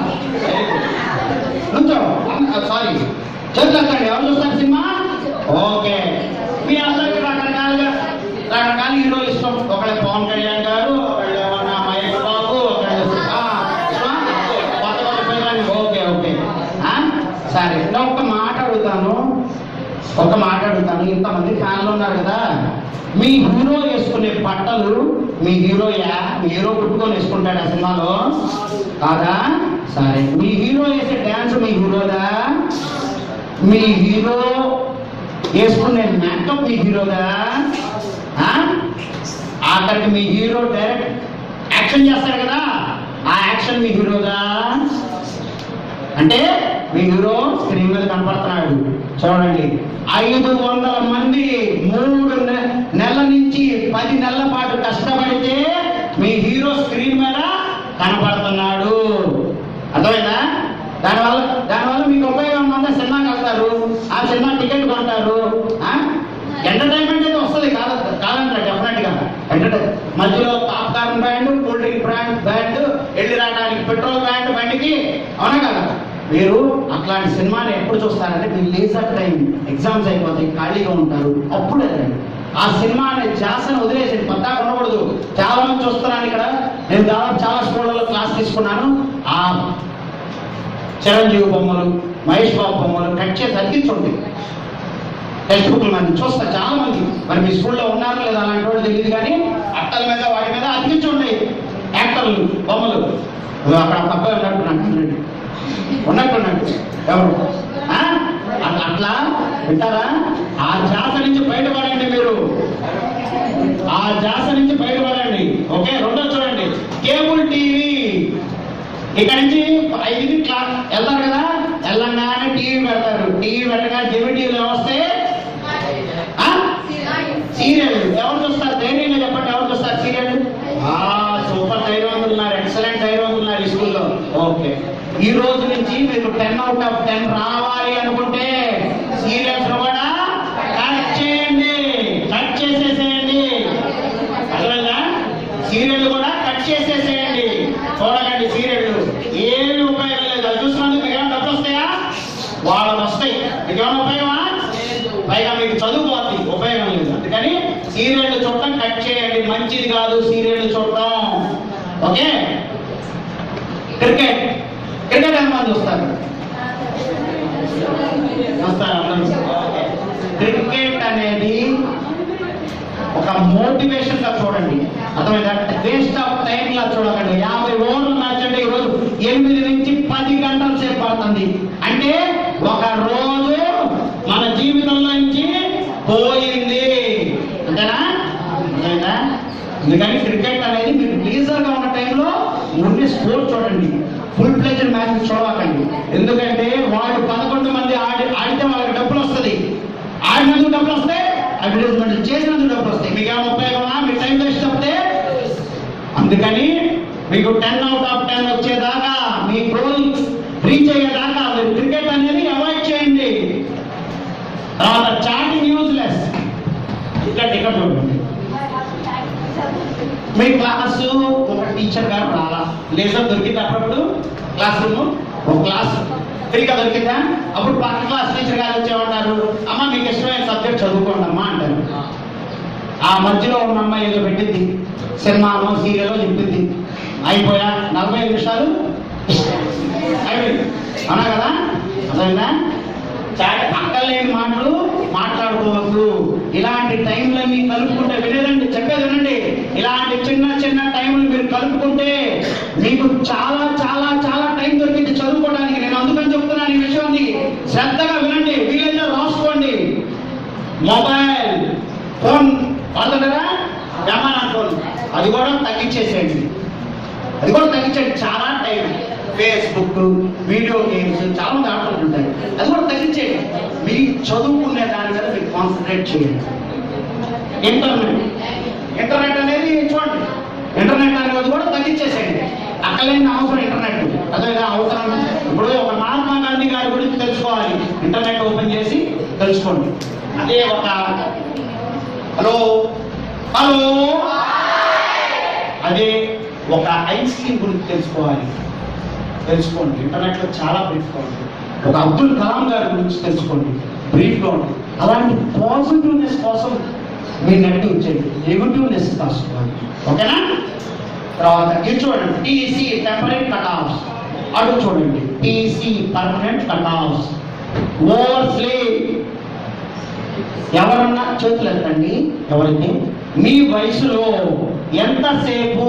Speaker 1: నుంచో సారీ చదువుతాండి ఎవరు చూస్తారు సినిమా ఓకే మీ అందరికి రకరకాలుగా రకరకాల హీరో ఇష్టం ఒకళ్ళ పవన్ కళ్యాణ్ గారు ఒకళ్ళు ఏమన్నా మహేష్ బాబు ఒకళ్ళు ఆ, ఆ, కొత్త కొత్త పేర్లని ఓకే ఓకే ఆ? సరే నేను ఒక్క మాట అడుగుతాను ఒక మాట అడుగుతాను ఇంతమంది ఫ్యాన్లు ఉన్నారు కదా మీ హీరో వేసుకునే బట్టలు మీ హీరోయా మీ హీరో కుట్టుకొని వేసుకుంటాడు ఆ సినిమాలో కాదా సరే మీ హీరో వేసే డ్యాన్స్ మీ హీరోదా మీ హీరో వేసుకునే మేకప్ మీ హీరోదా ఆ? ఆఖరికి మీ హీరో డైరెక్ట్ యాక్షన్ చేస్తాడు కదా ఆ యాక్షన్ మీ హీరోదా అంటే మీ హీరో స్క్రీన్ మీద కనపడుతున్నాడు చూడండి ఐదు వందల మంది మూడు నె- నెలల నుంచి పది నెలల పాటు కష్టపడితే మీ హీరో స్క్రీన్ మీద కనపడుతున్నాడు అర్థమైందా దానివల్ల దానివల్ల మీకు ఉపయోగం ఉందా సినిమాకి వెళ్తారు ఆ సినిమా టికెట్ కొంటారు ఎంటర్టైన్మెంట్ అయితే వస్తుంది కాదు కాదంటారు డెఫినెట్ గా ఎంటర్టైన్ మధ్యలో popcorn band cool drink brand band వెళ్ళి రావడానికి పెట్రోల్ బ్యాండ్ బండికి అవునా కదా మీరు అట్లాంటి సినిమాని ఎప్పుడు చూస్తారంటే మీ లేజర్ టైం ఎగ్జామ్స్ అయిపోతాయి ఖాళీగా ఉంటారు అప్పుడు వెళ్ళండి ఆ సినిమా అనే ధ్యాసను వదిలేసి పద్దాక ఉండకూడదు చాలా మంది చూస్తున్నాను ఇక్కడ నేను దాదాపు చాలా స్కూళ్ళలో క్లాస్ తీసుకున్నాను ఆ చిరంజీవి బొమ్మలు మహేష్ బాబు బొమ్మలు కట్ చేసి అతికించుంటాయి టెక్స్ట్ బుక్ల మంది చూస్తా చాలా మంది మరి మీ స్కూల్లో ఉన్నారు లేదా అలాంటి వాళ్ళు తెలియదు కానీ అట్టల మీద వాటి మీద అతికించి ఉన్నాయి యాక్టర్లు బొమ్మలు ఇదిగో అక్కడ ఒక అబ్బాయి ఉన్నట్టున్నాడు ఉన్నట్టున్నాడు ఎవరు ఆ? అట్లా అట్లా వింటారా ఆ జాస నుంచి బయటపడండి మీరు ఆ జాస నుంచి బయటపడండి ఓకే రెండో చూడండి కేబుల్ టీవీ ఇక్కడ నుంచి ఐదుకి క్లాస్ వెళ్తారు కదా వెళ్ళంగానే టీవీ పెడతారు టీవీ పెట్టగా జెమి టీవీలో వస్తే ఆ? సీరియల్ ఎవరు చూస్తారు ధైర్యంగా చెప్పండి ఎవరు చూస్తారు సీరియల్ ఆ సూపర్ ధైర్యవంతులు ఉన్నారు ఎక్సలెంట్ ధైర్యవంతులు ఉన్నారు ఈ స్కూల్లో ఓకే ఈ రోజు నుంచి మీకు టెన్ అవుట్ ఆఫ్ టెన్ రావాలి అనుకుంటే సీరియల్స్ కూడా కట్ చేయండి కట్ చేసేసేయండి అర్థమైందా సీరియల్ కూడా కట్ చేసేసేయండి చూడకండి సీరియల్ ఏమి ఉపయోగం లేదు అది చూసినందుకు మీకు ఏమైనా డబ్బులు వస్తాయా వాళ్ళకి వస్తాయి మీకు ఏమైనా ఉపయోగమా పైగా మీకు చదువు పోతుంది ఉపయోగం లేదు అందుకని సీరియల్ చూడటం కట్ చేయండి మంచిది కాదు సీరియల్ చూడటం ఓకే క్రికెట్ క్రికెట్ ఎంతమంది చూస్తారు చూస్తారు అందరూ ఓకే. క్రికెట్ అనేది ఒక మోటివేషన్ గా చూడండి అర్థమైందా వేస్ట్ ఆఫ్ టైం లా చూడకండి యాభై ఓవర్లు మ్యాచ్ అంటే ఈరోజు ఎనిమిది నుంచి పది గంటల సేపు పడుతుంది అంటే ఒక రోజు మన జీవితంలో నుంచి పోయింది అంతేనా అర్థమైందా అందుకని క్రికెట్ అనేది మీరు లీజర్ గా ఉన్న టైంలో ఉండే స్పోర్ట్ చూడండి ఫుల్ ప్లేజర్ మ్యాచ్ చూడకండి ఎందుకంటే వాళ్ళు పదకొండు మంది ఆడి ఆడితే వాళ్ళకి డబ్బులు వస్తుంది ఆడినందుకు డబ్బులు వస్తాయి అడ్వర్టైజ్మెంట్ చేసినందుకు డబ్బులు వస్తాయి మీకు ఏమైనా ఉపయోగమా మీ టైం వేస్ట్ చెప్తే అందుకని మీకు టెన్ అవుట్ ఆఫ్ టెన్ వచ్చేదాకా మీ గోల్ రీచ్ అయ్యేదాకా మీరు క్రికెట్ అనేది అవాయిడ్ చేయండి తర్వాత చాటింగ్ యూజ్లెస్ ఇక్కడ ఇక్కడ చూడండి మీ క్లాసు ఒక టీచర్ గారు రాలా లేజర్ దొరికింది అప్పుడప్పుడు క్లాస్ రూమ్ ఒక క్లాస్ ఫ్రీగా దొరికిందా అప్పుడు పక్క క్లాస్ టీచర్ గారు వచ్చేవారు అమ్మ మీకు ఇష్టమైన సబ్జెక్ట్ చదువుకోండి అమ్మా అంటారు ఆ మధ్యలో ఉన్న అమ్మాయి ఏదో పెట్టింది సినిమానో సీరియలో చెప్పింది అయిపోయా నలభై నిమిషాలు అయిపోయింది అవునా కదా అర్థమైందా చాటి అక్కలేని మాటలు మాట్లాడుకోవద్దు ఇలాంటి టైంలన్నీ కలుపుకుంటే వినేదండి చెప్పేది వినండి ఇలాంటి చిన్న చిన్న టైంలు మీరు కలుపుకుంటే మీకు చాలా చాలా చాలా టైం దొరికింది చదువుకోవడానికి నేను అందుకని చెప్తున్నాను ఈ విషయాన్ని శ్రద్ధగా వినండి వీలైతే రాసుకోండి మొబైల్ ఫోన్ వాడుతుంటారా జమానా ఫోన్ అది కూడా తగ్గించేసేయండి అది కూడా తగ్గించండి చాలా టైం ఫేస్బుక్ వీడియో గేమ్స్ చాలా మంది ఆడుతుంటాయి అది కూడా తగ్గించేయండి మీ చదువుకునే దాని మీద మీరు కాన్సన్ట్రేట్ చేయండి ఇంటర్నెట్ ఇంటర్నెట్ అనేది చూడండి ఇంటర్నెట్ అనేది కూడా తగ్గించేసేయండి అక్కలేని అవసరం ఇంటర్నెట్ అదే అవసరం ఇప్పుడు ఒక మహాత్మా గాంధీ గారి గురించి తెలుసుకోవాలి ఇంటర్నెట్ ఓపెన్ చేసి తెలుసుకోండి అదే ఒక హలో హలో అదే ఒక ఐస్ క్రీమ్ గురించి తెలుసుకోవాలి తెలుసుకోండి ఇంటర్నెట్ లో చాలా బ్రీఫ్ గా ఉంది ఒక అబ్దుల్ కలాం గారి గురించి తెలుసుకోండి బ్రీఫ్ గా ఉంది అలాంటి పాజిటివ్నెస్ కోసం మీ నెట్ చేయండి నెగిటివ్నెస్ కాసుకోవాలి ఓకేనా తర్వాత ఇది చూడండి టీసీ టెంపరెంట్ కట్ ఆఫ్స్ అటు చూడండి TC permanent cut offs over sleep ఎవరన్నా చేతులు ఎత్తండి ఎవరైతే మీ వయసులో ఎంతసేపు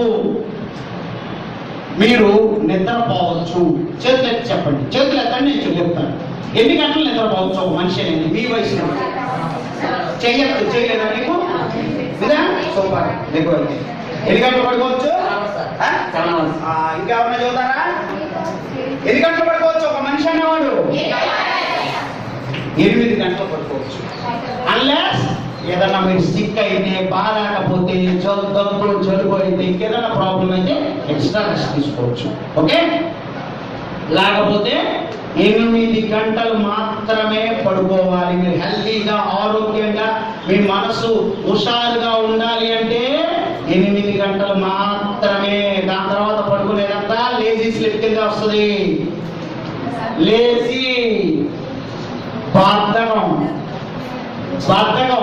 Speaker 1: మీరు నిద్రపోవచ్చు చేతులు ఎత్తి చెప్పండి చేతులు ఎత్తండి నేను చెప్తాను ఎన్ని గంటలు నిద్రపోవచ్చు ఒక మనిషి అనేది మీ వయసులో చెయ్యచ్చు చేయలేదా నీకు ఇదా సూపర్ ఎక్కువ ఎన్ని గంటలు పడుకోవచ్చు ఆ? ఆ, ఇంకా ఎవరైనా చదువుతారా ఎన్ని గంటలు పడుకోవచ్చు ఒక మనిషి అనేవాడు ఎనిమిది గంటలు పడుకోవచ్చు అన్లెస్ ఏదన్నా మీరు సిక్ అయితే బాగాలేకపోతే జలుబు దగ్గు జలుబు అయితే ఇంకేదైనా ప్రాబ్లం అయితే ఎక్స్ట్రా రెస్ట్ తీసుకోవచ్చు ఓకే లేకపోతే ఎనిమిది గంటలు మాత్రమే పడుకోవాలి మీరు హెల్తీగా ఆరోగ్యంగా మీ మనసు హుషారుగా ఉండాలి అంటే ఎనిమిది గంటలు మాత్రమే దాని తర్వాత పడుకునేదంతా లేజీ స్లిప్ కింద వస్తుంది లేజీ బద్ధకం బద్ధకం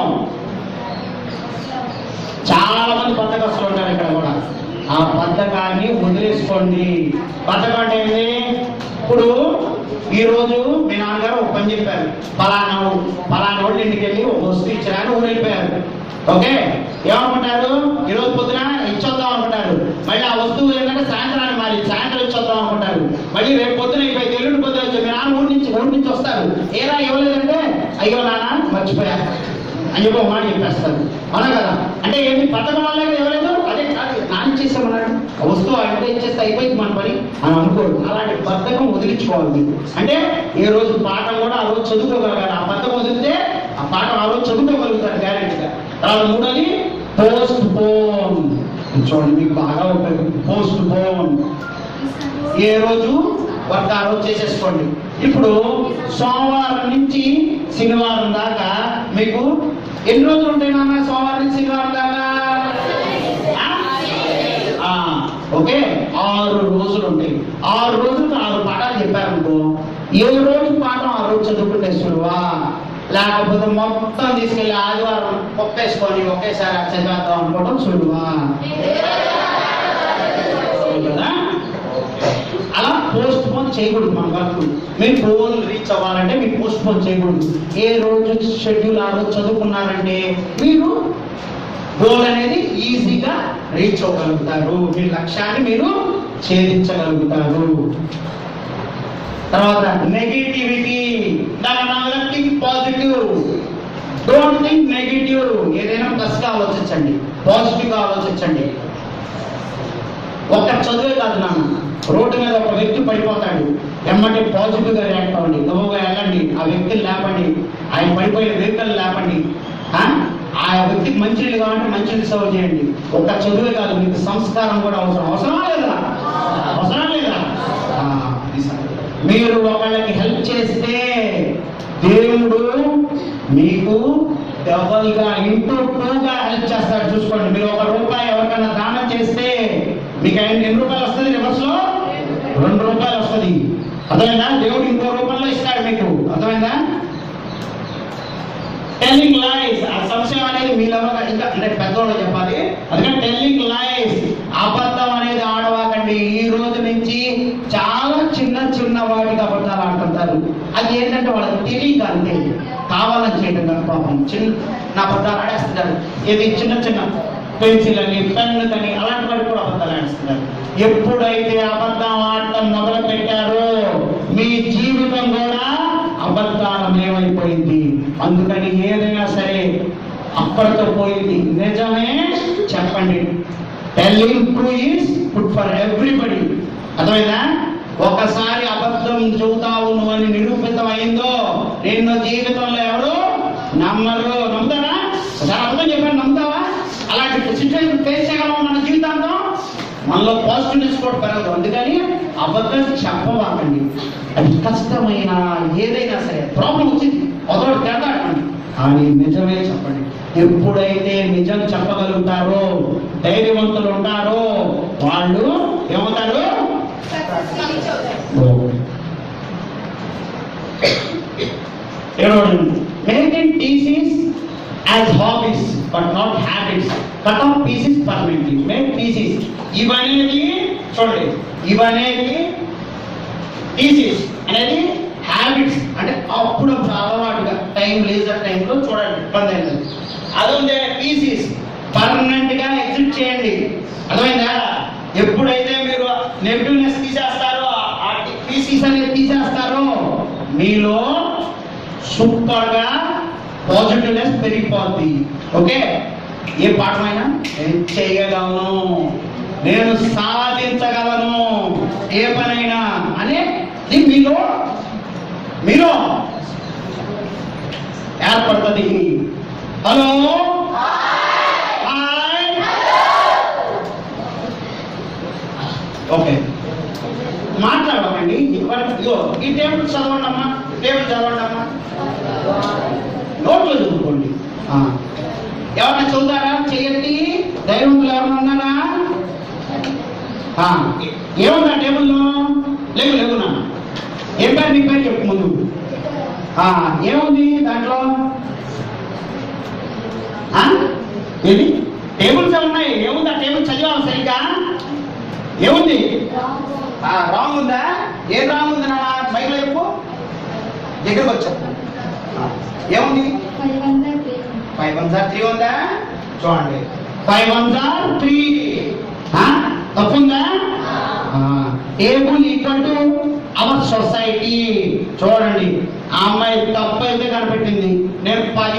Speaker 1: చాలా మంది బద్ధకస్తులు ఉంటారు ఇక్కడ కూడా ఆ బద్ధకాన్ని వదిలేసుకోండి బద్ధకం అంటే ఏంటి ఇప్పుడు ఈ రోజు మీ నాన్నగారు ఒక పని చెప్పారు పలానా పలానా వాళ్ళు ఇంటికి వెళ్ళి ఒక వస్తువు ఇచ్చారని ఊరు వెళ్ళిపోయారు ఓకే ఏమనుకుంటారు ఈ రోజు పొద్దున ఇచ్చొద్దాం అనుకుంటారు మళ్ళీ ఆ వస్తువు ఏంటంటే సాయంత్రానికి మారి సాయంత్రం ఇచ్చొద్దాం అనుకుంటారు మళ్ళీ రేపు పొద్దున అయిపోయి ఎల్లుండి పొద్దున వచ్చి మీ నాన్న ఊరి నుంచి ఊరి నుంచి వస్తారు ఏరా ఇవ్వలేదంటే అయ్యో నాన్న మర్చిపోయా అని చెప్పి ఒక మాట చెప్పేస్తారు అవునా కదా అంటే ఏంటి పథకం వల్లే కదా ఇవ్వలేదు అదే కాదు నాన్న చేసామన్నాడు ఆ వస్తువు అంటే ఇచ్చేస్తే అయిపోయింది మన పని అని అనుకోడు అలాంటి బద్ధకం వదిలించుకోవాలి మీరు అంటే ఏ రోజు పాఠం కూడా ఆ రోజు చదువుకోగలగాలి ఆ బద్ధకం వదిలితే ఆ పాఠం ఆ రోజు చదువుకోగలుగుతారు గ్యారెంటీగా తర్వాత మూడోది పోస్ట్ పోన్ చూడండి మీకు బాగా ఉంటుంది పోస్ట్ పోన్ ఏ రోజు వర్క్ ఆ రోజు చేసేసుకోండి ఇప్పుడు సోమవారం నుంచి శనివారం దాకా మీకు ఎన్ని రోజులు ఉంటాయి నాన్న సోమవారం నుంచి శనివారం దాకా ఆ? ఆ, ఓకే ఆరు రోజులు ఉంటాయి ఆరు రోజులు ఆరు పాఠాలు చెప్పారనుకో ఏ రోజు పాఠం ఆ రోజు చదువుకుంటే సులువా లేకపోతే మొత్తం తీసుకెళ్ళి ఆదివారం ఒప్పేసుకొని ఒకేసారి చదివేద్దాం అనుకోవడం సులువా కదా అలా పోస్ట్ పోన్ చేయకూడదు మన వర్క్ మీరు గోల్ రీచ్ అవ్వాలంటే మీరు పోస్ట్ పోన్ చేయకూడదు ఏ రోజు షెడ్యూల్ ఆ రోజు చదువుకున్నారంటే మీరు గోల్ అనేది ఈజీగా రీచ్ అవ్వగలుగుతారు మీ లక్ష్యాన్ని మీరు ఛేదించగలుగుతారు తర్వాత negativity think positive don't think negative ఏదైనా ప్లస్ గా ఆలోచించండి పాజిటివ్ గా ఆలోచించండి ఒక్క చదువే కాదు నాన్న రోడ్డు మీద ఒక వ్యక్తి పడిపోతాడు ఎమ్మటి పాజిటివ్ గా రియాక్ట్ అవ్వండి గబుగా వెళ్ళండి ఆ వ్యక్తిని లేపండి ఆయన పడిపోయిన వెహికల్ లేపండి ఆ? ఆ వ్యక్తికి మంచినీళ్ళు కావాలంటే మంచినీళ్ళు సర్వ్ చేయండి ఒక్క చదువే కాదు మీకు సంస్కారం కూడా అవసరం అవసరమా లేదా అవసరం లేదా ఆ, ఇది సంగతి. మీరు ఒకళ్ళకి హెల్ప్ చేస్తే దేవుడు మీకు డబల్ గా ఇంటూ టూ గా హెల్ప్ చేస్తాడు చూసుకోండి మీరు ఒక రూపాయి ఎవరికైనా దానం చేస్తే మీకు ఆయన ఎన్ని రూపాయలు వస్తుంది రివర్స్ లో రెండు రూపాయలు వస్తుంది అర్థమైందా దేవుడు ఇంకో రూపంలో ఇస్తాడు మీకు అర్థమైందా టెల్లింగ్ లైస్ ఆ సంశయం అనేది మీలో ఇంకా అంటే పెద్దవాళ్ళు చెప్పాలి అందుకని టెల్లింగ్ లైస్ అబద్ధం అనేది ఆడవాకండి ఈ రోజు నుంచి చాలా చిన్న చిన్న వాటికి అబద్ధాలు ఆడుతుంటారు అది ఏంటంటే వాళ్ళకి తెలియక అంతే కావాలని చేయడం కాదు పాపం చిన్న అబద్ధాలు ఆడేస్తున్నారు ఇది చిన్న చిన్న పెన్సిల్ అని పెన్ అని అలాంటి వాటికి కూడా అబద్ధాలు ఆడిస్తున్నారు ఎప్పుడైతే అబద్ధం ఆడటం మొదలు పెట్టారో మీ జీవితం కూడా అబద్ధాలమయమైపోయింది అందుకని ఏదైనా సరే అప్పటితో పోయింది నిజమే చెప్పండి telling true is good for everybody అర్థమైందా ఒకసారి అబద్ధం చెబుతావు నువ్వు అని నిరూపితం అయిందో నిన్ను జీవితంలో ఎవరు నమ్మరు నమ్ముతారా ఒకసారి అబద్ధం చెప్పాను నమ్ముతావా అలాంటి సిచ్యువేషన్ ఫేస్ చేయగలమా మన జీవితాంతం మనలో పాజిటివ్నెస్ కూడా పెరగదు అందుకని అబద్ధం చెప్పవాకండి అది కష్టమైన ఏదైనా సరే ప్రాబ్లం వచ్చింది మొదలు తేడాడండి కానీ నిజమే చెప్పండి ఎప్పుడైతే నిజం చెప్పగలుగుతారో ధైర్యవంతులు ఉంటారో వాళ్ళు ఏమవుతారు Maintain thesis as hobbies but not habits. Cut off pieces permanently. Make pieces. ఇవనేది చూడండి ఇవనేది థీసిస్ అనేది హ్యాబిట్స్ అంటే అప్పుడు అలవాటుగా టైం లేజర్ టైంలో చూడండి ఇబ్బంది అయినది అది ఉండే పీసీస్ పర్మనెంట్ గా ఎగ్జిట్ చేయండి అర్థమైందా ఎప్పుడైతే మీరు నెగిటివ్నెస్ తీసేస్తారో ఆ పీసీస్ అనేది తీసేస్తారో మీలో సూపర్ గా పాజిటివ్నెస్ పెరిగిపోద్ది ఓకే ఏ పాఠమైనా నేను చేయగలను నేను సాధించగలను ఏ పనైనా అనే ఇది మీలో మీలో ఏర్పడుతుంది హలో హాయ్ ఓకే మాట్లాడమండి ఇదిగో ఈ టేబుల్ చదవండి అమ్మా టేబుల్ చదవండి అమ్మా నోట్లో చదువుకోండి ఆ. ఎవరైనా చదువుతారా చెయ్యండి ధైర్యవంతులు ఎవరైనా ఉన్నారా ఆ. ఏముందా టేబుల్లో లేవు లేవు నాన్న ఏం పేరు నీ పేరు చెప్పు ముందు ఆ, ఏముంది దాంట్లో ఆ? ఏది టేబుల్స్ ఉన్నాయి ఏముంది ఆ టేబుల్ చదివాను సరిగ్గా ఏముంది రాంగ్ ఉందా ఏం రాంగ్ ఉంది నాన్న బైక్లో చెప్పు దగ్గరకు వచ్చా ఏముంది ఫైవ్ వన్ సార్ త్రీ ఉందా చూడండి ఫైవ్ వన్ సార్ త్రీ తప్పుందా table equal to our society చూడండి ఆ అమ్మాయి తప్పు అయితే కనిపెట్టింది నేను పది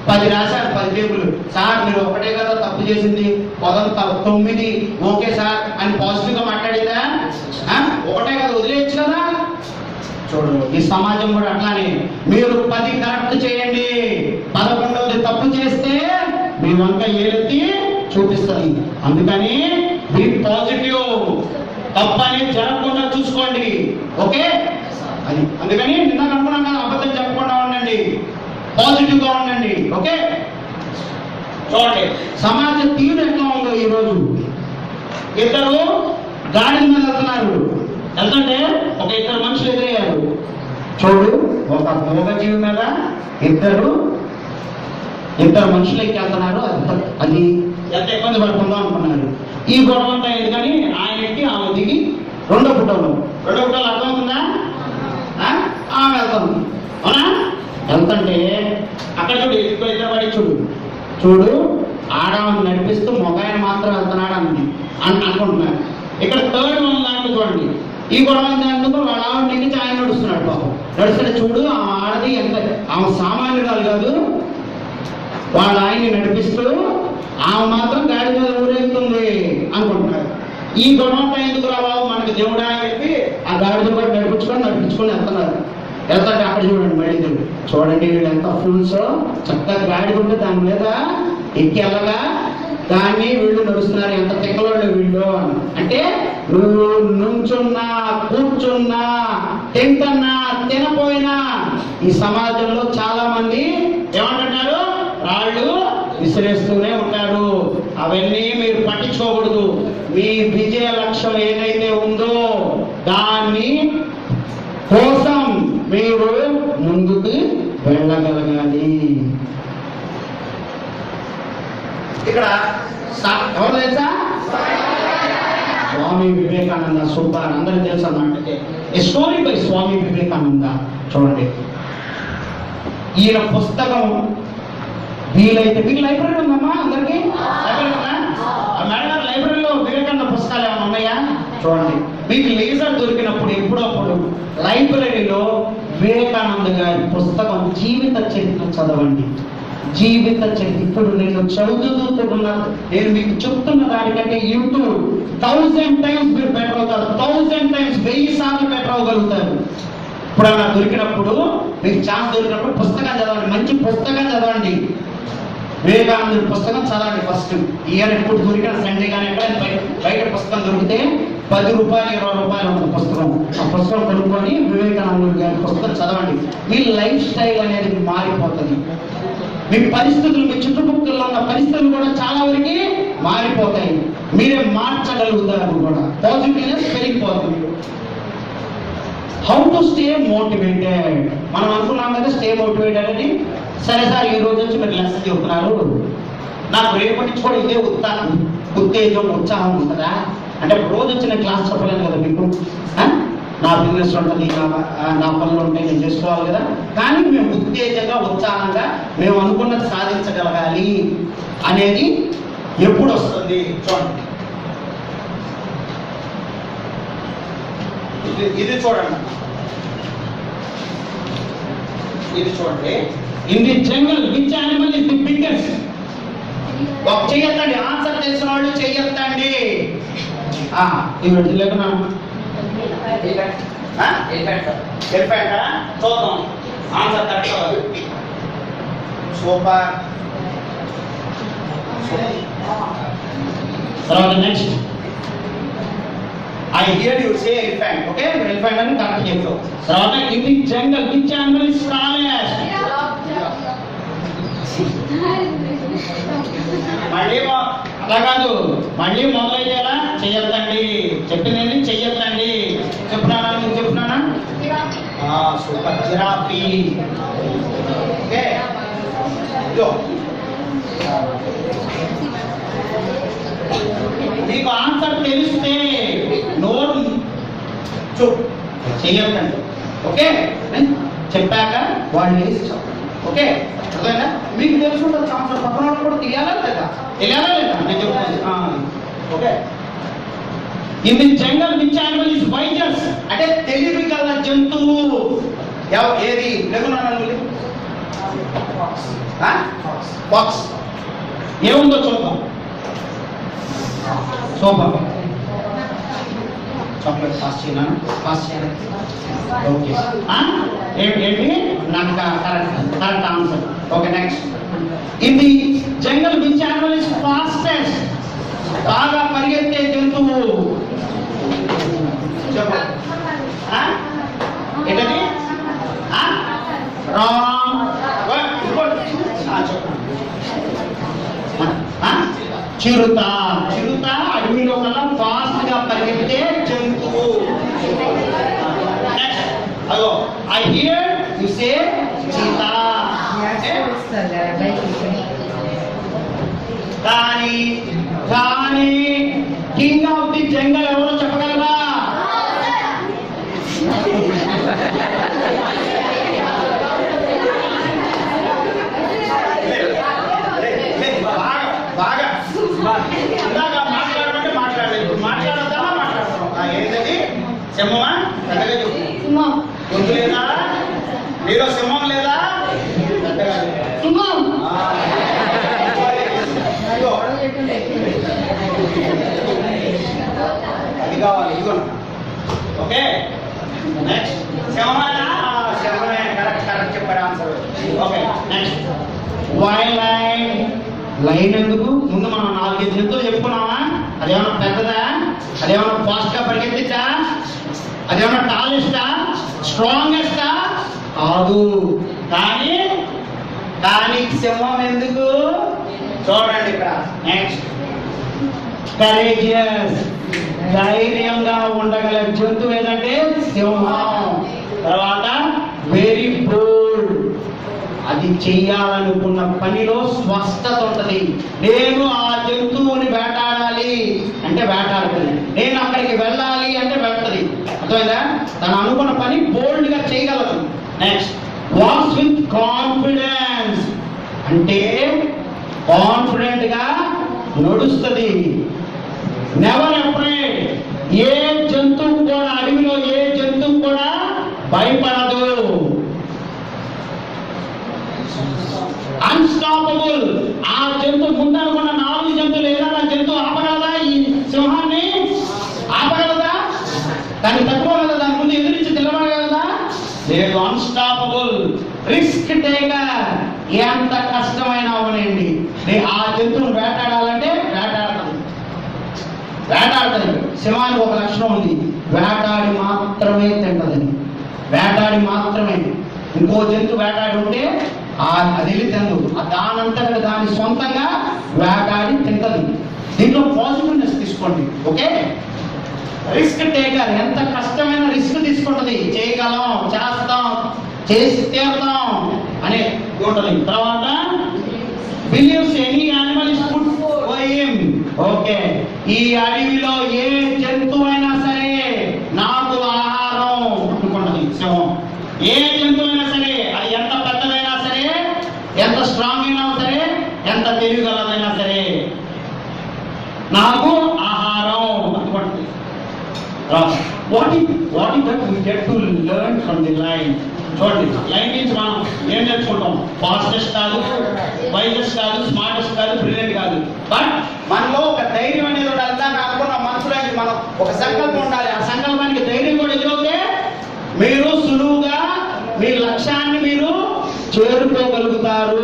Speaker 1: పది రాశారు పది టేబుల్ సార్ మీరు ఒకటే కదా తప్పు చేసింది పదం త- తొమ్మిది ఓకే సార్ అని పాజిటివ్ గా మాట్లాడిందా ఆ? ఒకటే కదా వదిలేయచ్చు కదా చూడు ఈ సమాజం కూడా అట్లానే మీరు పది కరెక్ట్ చేయండి పదకొండవది తప్పు చేస్తే మీ వంక ఏలెత్తి చూపిస్తుంది అందుకని బి పాజిటివ్ తప్పు అనేది జరగకుండా చూసుకోండి ఓకే అది అందుకని నిన్న అనుకున్నాం కదా అబద్ధం చెప్పకుండా ఉండండి పాజిటివ్ గా ఉండండి ఓకే చూడండి సమాజ తీరు ఎట్లా ఉందో ఈ రోజు ఇద్దరు గాడి మీద వెళ్తున్నారు వెళ్తుంటే ఒక ఇద్దరు మనుషులు ఎదురయ్యారు చూడు ఒక మూగజీవి మీద ఇద్దరు ఇద్దరు మనుషులు ఎక్కి వెళ్తున్నారు అది త- అది ఎంత ఇబ్బంది పడుతుందో అనుకున్నారు ఈ గొడవ అంతా ఎందుకని ఆయన ఎక్కి ఆమె దిగి రెండో ఫోటోలు రెండో ఫోటోలు అర్థమవుతుందా ఆ? ఆమె వెళ్తుంది అవునా వెళ్తుంటే అక్కడ చూడు ఇద్దరు ఇద్దరు పడి చూడు చూడు ఆడవాన్ని నడిపిస్తూ మొగాయన మాత్రం వెళ్తున్నాడు అంది అని అనుకుంటున్నారు ఇక్కడ థర్డ్ వన్ దాంట్లో చూడండి ఈ గొడవ దాంట్లో వాళ్ళ ఆవిడ నెగ్గించి ఆయన నడుస్తున్నాడు పాపం నడుస్తుంటే చూడు ఆ ఆడది ఎంత ఆమె సామాన్యురాలు కాదు వాళ్ళ ఆయన్ని నడిపిస్తూ ఆమె మాత్రం గాడి మీద ఊరేగుతుంది అనుకుంటున్నారు ఈ గొడవ ఎందుకు రాబాబు మనకి దేవుడా అని చెప్పి ఆ గాడిద కూడా నడిపించుకొని నడిపించుకొని వెళ్తున్నారు వెళ్తాంటే అక్కడ చూడండి మళ్ళీ చూడండి చూడండి వీళ్ళు ఎంత ఫుల్స్ చక్కగా గాడి ఉంటే దాని మీద ఎక్కి వెళ్ళగా దాన్ని వీళ్ళు నడుస్తున్నారు ఎంత తిక్కలోళ్ళు వీళ్ళు అని. అంటే నువ్వు నుంచున్నా కూర్చున్నా తింటున్నా తినపోయినా ఈ సమాజంలో చాలా మంది ఏమంటున్నారు రాళ్ళు విసిరేస్తూనే ఉంటారు అవన్నీ మీరు పట్టించుకోకూడదు మీ విజయ లక్ష్యం ఏదైతే ఉందో దాన్ని కోసం మీరు ముందుకు వెళ్ళగలగాలి ఇక్కడ సా- ఎవరు తెలుసా స్వామి వివేకానంద సూపర్ అందరికి తెలుసు అన్నమాట స్టోరీ బై స్వామి వివేకానంద చూడండి ఈయన పుస్తకం వీలైతే మీకు లైబ్రరీ ఉందమ్మా అందరికి లైబ్రరీ ఉందా ఆ మేడం గారు లైబ్రరీలో వివేకానంద పుస్తకాలు ఏమైనా ఉన్నాయా చూడండి మీకు లేజర్ దొరికినప్పుడు ఎప్పుడప్పుడు లైబ్రరీలో వివేకానంద గారి పుస్తకం జీవిత చరిత్ర చదవండి జీవిత చరిత్ర ఇప్పుడు నేను చదువుతున్న నేను మీకు చెప్తున్న దానికంటే యూట్యూబ్ థౌజండ్ టైమ్స్ మీరు బెటర్ అవుతారు థౌజండ్ టైమ్స్ వెయ్యి సార్లు బెటర్ అవ్వగలుగుతారు ఇప్పుడు అలా దొరికినప్పుడు మీకు ఛాన్స్ దొరికినప్పుడు పుస్తకం చదవండి మంచి పుస్తకం చదవండి వివేకానందుడి పుస్తకం చదవండి ఫస్ట్ ఇయర్ ఎప్పుడు దొరికిన సండే కానీ ఎక్కడ బయట బయట పుస్తకం దొరికితే పది రూపాయలు ఇరవై రూపాయలు ఉంటుంది పుస్తకం ఆ పుస్తకం కొనుక్కొని వివేకానందుడి గారి పుస్తకం చదవండి మీ లైఫ్ స్టైల్ అనేది మారిపోతుంది మీ పరిస్థితులు మీ చుట్టుపక్కల ఉన్న పరిస్థితులు కూడా చాలా వరకు మారిపోతాయి మీరే మార్చగలుగుతారు కూడా పాజిటివ్నెస్ పెరిగిపోతుంది హౌ టు స్టే మోటివేటెడ్ మనం అనుకున్నాం కదా స్టే మోటివేటెడ్ అని సరే సార్ ఈ రోజు నుంచి మీరు లెసన్ చెబుతున్నారు నాకు రేపటి నుంచి కూడా ఇదే ఉత్సాహం ఉత్తేజం ఉత్సాహం ఉంటుందా అంటే రోజు వచ్చిన క్లాస్ చెప్పలేను కదా మీకు ఆ? నా బిజినెస్ ఉంటుంది నా ఆ, నా పనులు ఉంటాయి నేను చేసుకోవాలి కదా కానీ మేము ఉత్తేజంగా ఉత్సాహంగా మేము అనుకున్నది సాధించగలగాలి అనేది ఎప్పుడు వస్తుంది చూడండి ఇది ఇది చూడండి ఇది చూడండి in the jungle which animal is the biggest ఒక చెయ్యొద్దండి ఆన్సర్ తెలిసిన వాళ్ళు చెయ్యొద్దండి ఆ, ఇది లేకున్నా ఎలిఫెంటా చూద్దాం ఆన్సర్ కరెక్ట్ సూపర్ తర్వాత next I hear you say elephant okay elephant అని కరెక్ట్ చెప్పు తర్వాత in the jungle which animal is strongest మళ్ళీ మొ- అలా కాదు మళ్ళీ మొదలయ్యేలా చెయ్యొద్దండి చెప్పింది చెయ్యొద్దండి చెప్తున్నానా నువ్వు చెప్తున్నానా సూపర్ జిరాఫీ ఓకే ఇదో మీకు ఆన్సర్ తెలిస్తే నోరు చూ చెయ్యొద్దండి ఓకే చెప్పాక వాళ్ళు వేసి చెప్పండి. ఓకే అర్థమైందా మీకు తెలుసుకుంటే ఆన్సర్ పక్కన వాళ్ళు కూడా తెలియాలా లేదా తెలియాలా లేదా నేను చెప్తాను ఆ, okay in the jungle which animal is wisest అంటే తెలివి గల జంతువు ఎవ- ఏది లేకున్నాను బాక్స్ ఏముందో చూద్దాం సూపర్ చాక్లెట్ పాస్ చేయనా పాస్ చేయాలి ఓకే ఏంటి ఏంటి నాకు correct correct answer okay next ఇది jungle which animal is fastest బాగా పరిగెత్తే జంతువు చెప్పు ఆ? ఏంటది ఆ? Wrong good, good. ఆ, చెప్పు ఆ? చిరుత చిరుత అడవిలో కల్లా ఫాస్ట్ గా పరిగెత్తే జంతువు Next. అగో I hear you say cheetah కానీ కానీ కింగ్ ఆఫ్ ది జంగల్ ఎవరో చెప్పగలరా బాగా బాగా ఇందాక మాట్లాడమంటే మాట్లాడలేదు ఇప్పుడు మాట్లాడద్దామా మాట్లాడతాం ఆ, ఏంటది సింహమా పెద్దగా చెప్పు గొంతు లేదా నీలో సింహం లేదా పెద్దగా చెప్పు. ఆ. ఇదిగో. అది కావాలి ఇదిగో ఓకే నెక్స్ట్ సింహమేనా ఆ, సింహమే కరెక్ట్ కరెక్ట్ చెప్పారు answer okay next wild lion lion ఎందుకు ముందు మనం నాలుగైదు జంతువులు చెప్పుకున్నామా అదేమన్నా పెద్దదా అదేమన్నా ఫాస్ట్ గా పరిగెత్తిచ్చా అదేమన్నా టాలెస్టా స్ట్రాంగెస్టా కాదు కానీ కానీ సింహం ఎందుకు చూడండి ఇక్కడ నెక్స్ట్ కరేజియస్ ధైర్యంగా ఉండగల జంతువు ఏదంటే సింహం తర్వాత వెరీ బోల్డ్ అది చెయ్యాలనుకున్న పనిలో స్వస్థత ఉంటది నేను ఆ జంతువుని వేటాడాలి అంటే వేటాడుతుంది నేను అక్కడికి వెళ్ళాలి అంటే వెళ్తది అర్థమైందా తను అనుకున్న పని బోల్డ్ గా చేయగలదు నెక్స్ట్ వాక్స్ విత్ కాన్ఫిడెన్స్ అంటే కాన్ఫిడెంట్ గా నడుస్తుంది నెవర్ అఫ్రేడ్ ఏ జంతువు కూడా అడవిలో ఏ జంతువు కూడా భయపడదు అన్స్టాపబుల్ ఆ జంతువు ముందనుకున్న నాలుగు జంతువులు ఏదైనా జంతువు ఆపగలదా ఈ సింహాన్ని ఆపగలదా దాన్ని తట్టుకోగలదా దాని ముందు ఎదిరించి నిలబడగలదా లేదు అన్స్టాపబుల్ రిస్క్ టేకర్ ఎంత కష్టమైన అవనండి ఆ జంతువును వేటాడాలంటే వేటాడుతుంది వేటాడుతుంది సింహానికి ఒక లక్షణం ఉంది వేటాడి మాత్రమే తింటదని వేటాడి మాత్రమే ఇంకో జంతువు వేటాడి ఉంటే ఆ అది వెళ్ళి తినదు ఆ దానంతట దాని సొంతంగా వేటాడి తింటది దీంట్లో పాజిటివ్నెస్ తీసుకోండి ఓకే రిస్క్ టేకర్ ఎంత కష్టమైన రిస్క్ తీసుకుంటది చేయగలం చేస్తాం చేసి తీరుతాం అనే ఉంటుంది తర్వాత believes any animal is food for him okay ఈ అడవిలో ఏ జంతువు అయినా సరే నాకు ఆహారం అనుకుంటది సింహం ఏ జంతువు అయినా సరే అది ఎంత పెద్దదైనా సరే ఎంత స్ట్రాంగ్ అయినా సరే ఎంత తెలివిగలదైనా సరే నాకు ఆహారం అనుకుంటుంది what what is that we get to learn from the lion చూడండి లైన్ నుంచి మనం ఏం నేర్చుకుంటాం ఫాస్టెస్ట్ కాదు వైజెస్ట్ కాదు స్మార్టెస్ట్ కాదు బ్రిలియంట్ కాదు బట్ మనలో ఒక ధైర్యం అనేది ఉండాలి ఇందాక అనుకున్న మనసులో ఇది మనం ఒక సంకల్పం ఉండాలి ఆ సంకల్పానికి ధైర్యం కూడా ఎదురవుతే మీరు సులువుగా మీ లక్ష్యాన్ని మీరు చేరుకోగలుగుతారు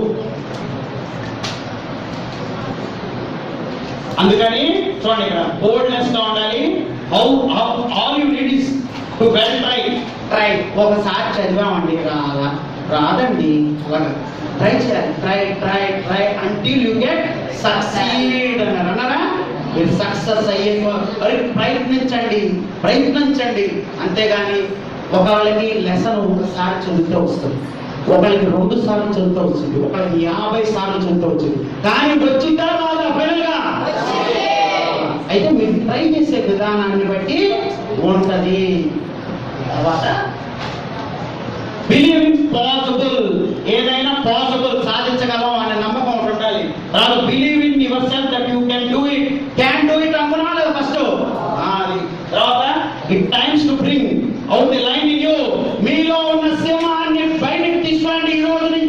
Speaker 1: అందుకని చూడండి ఇక్కడ బోల్డ్నెస్ గా ఉండాలి how how all you need is to well try try ఒకసారి చదివామండి రాదా రాదండి అలాగా ట్రై చేయాలి try try try until you get succeed అన్నారు అన్నారా మీరు సక్సెస్ అయ్యే మరి ప్రయత్నించండి ప్రయత్నించండి అంతేగాని ఒకళ్ళకి లెసన్ ఒకసారి చదివితే వస్తుంది ఒకళ్ళకి రెండు సార్లు చదివితే వచ్చింది ఒకళ్ళకి యాభై సార్లు చదివితే వచ్చింది కానీ వచ్చిందా రాదా ఫైనల్ గా అయితే మీరు ట్రై చేసే విధానాన్ని బట్టి ఉంటది తర్వాత బిలీవ్ ఇన్ పాసిబుల్ ఏదైనా పాసిబుల్ సాధించగలం అనే నమ్మకం ఒకటి ఉండాలి తర్వాత believe in yourself that you can do it can do it అనుకున్నా లేదా ఫస్ట్ అది తర్వాత it times to bring out the lion in you మీలో ఉన్న సింహాన్ని బయటికి తీసుకోండి ఈ రోజు నుంచి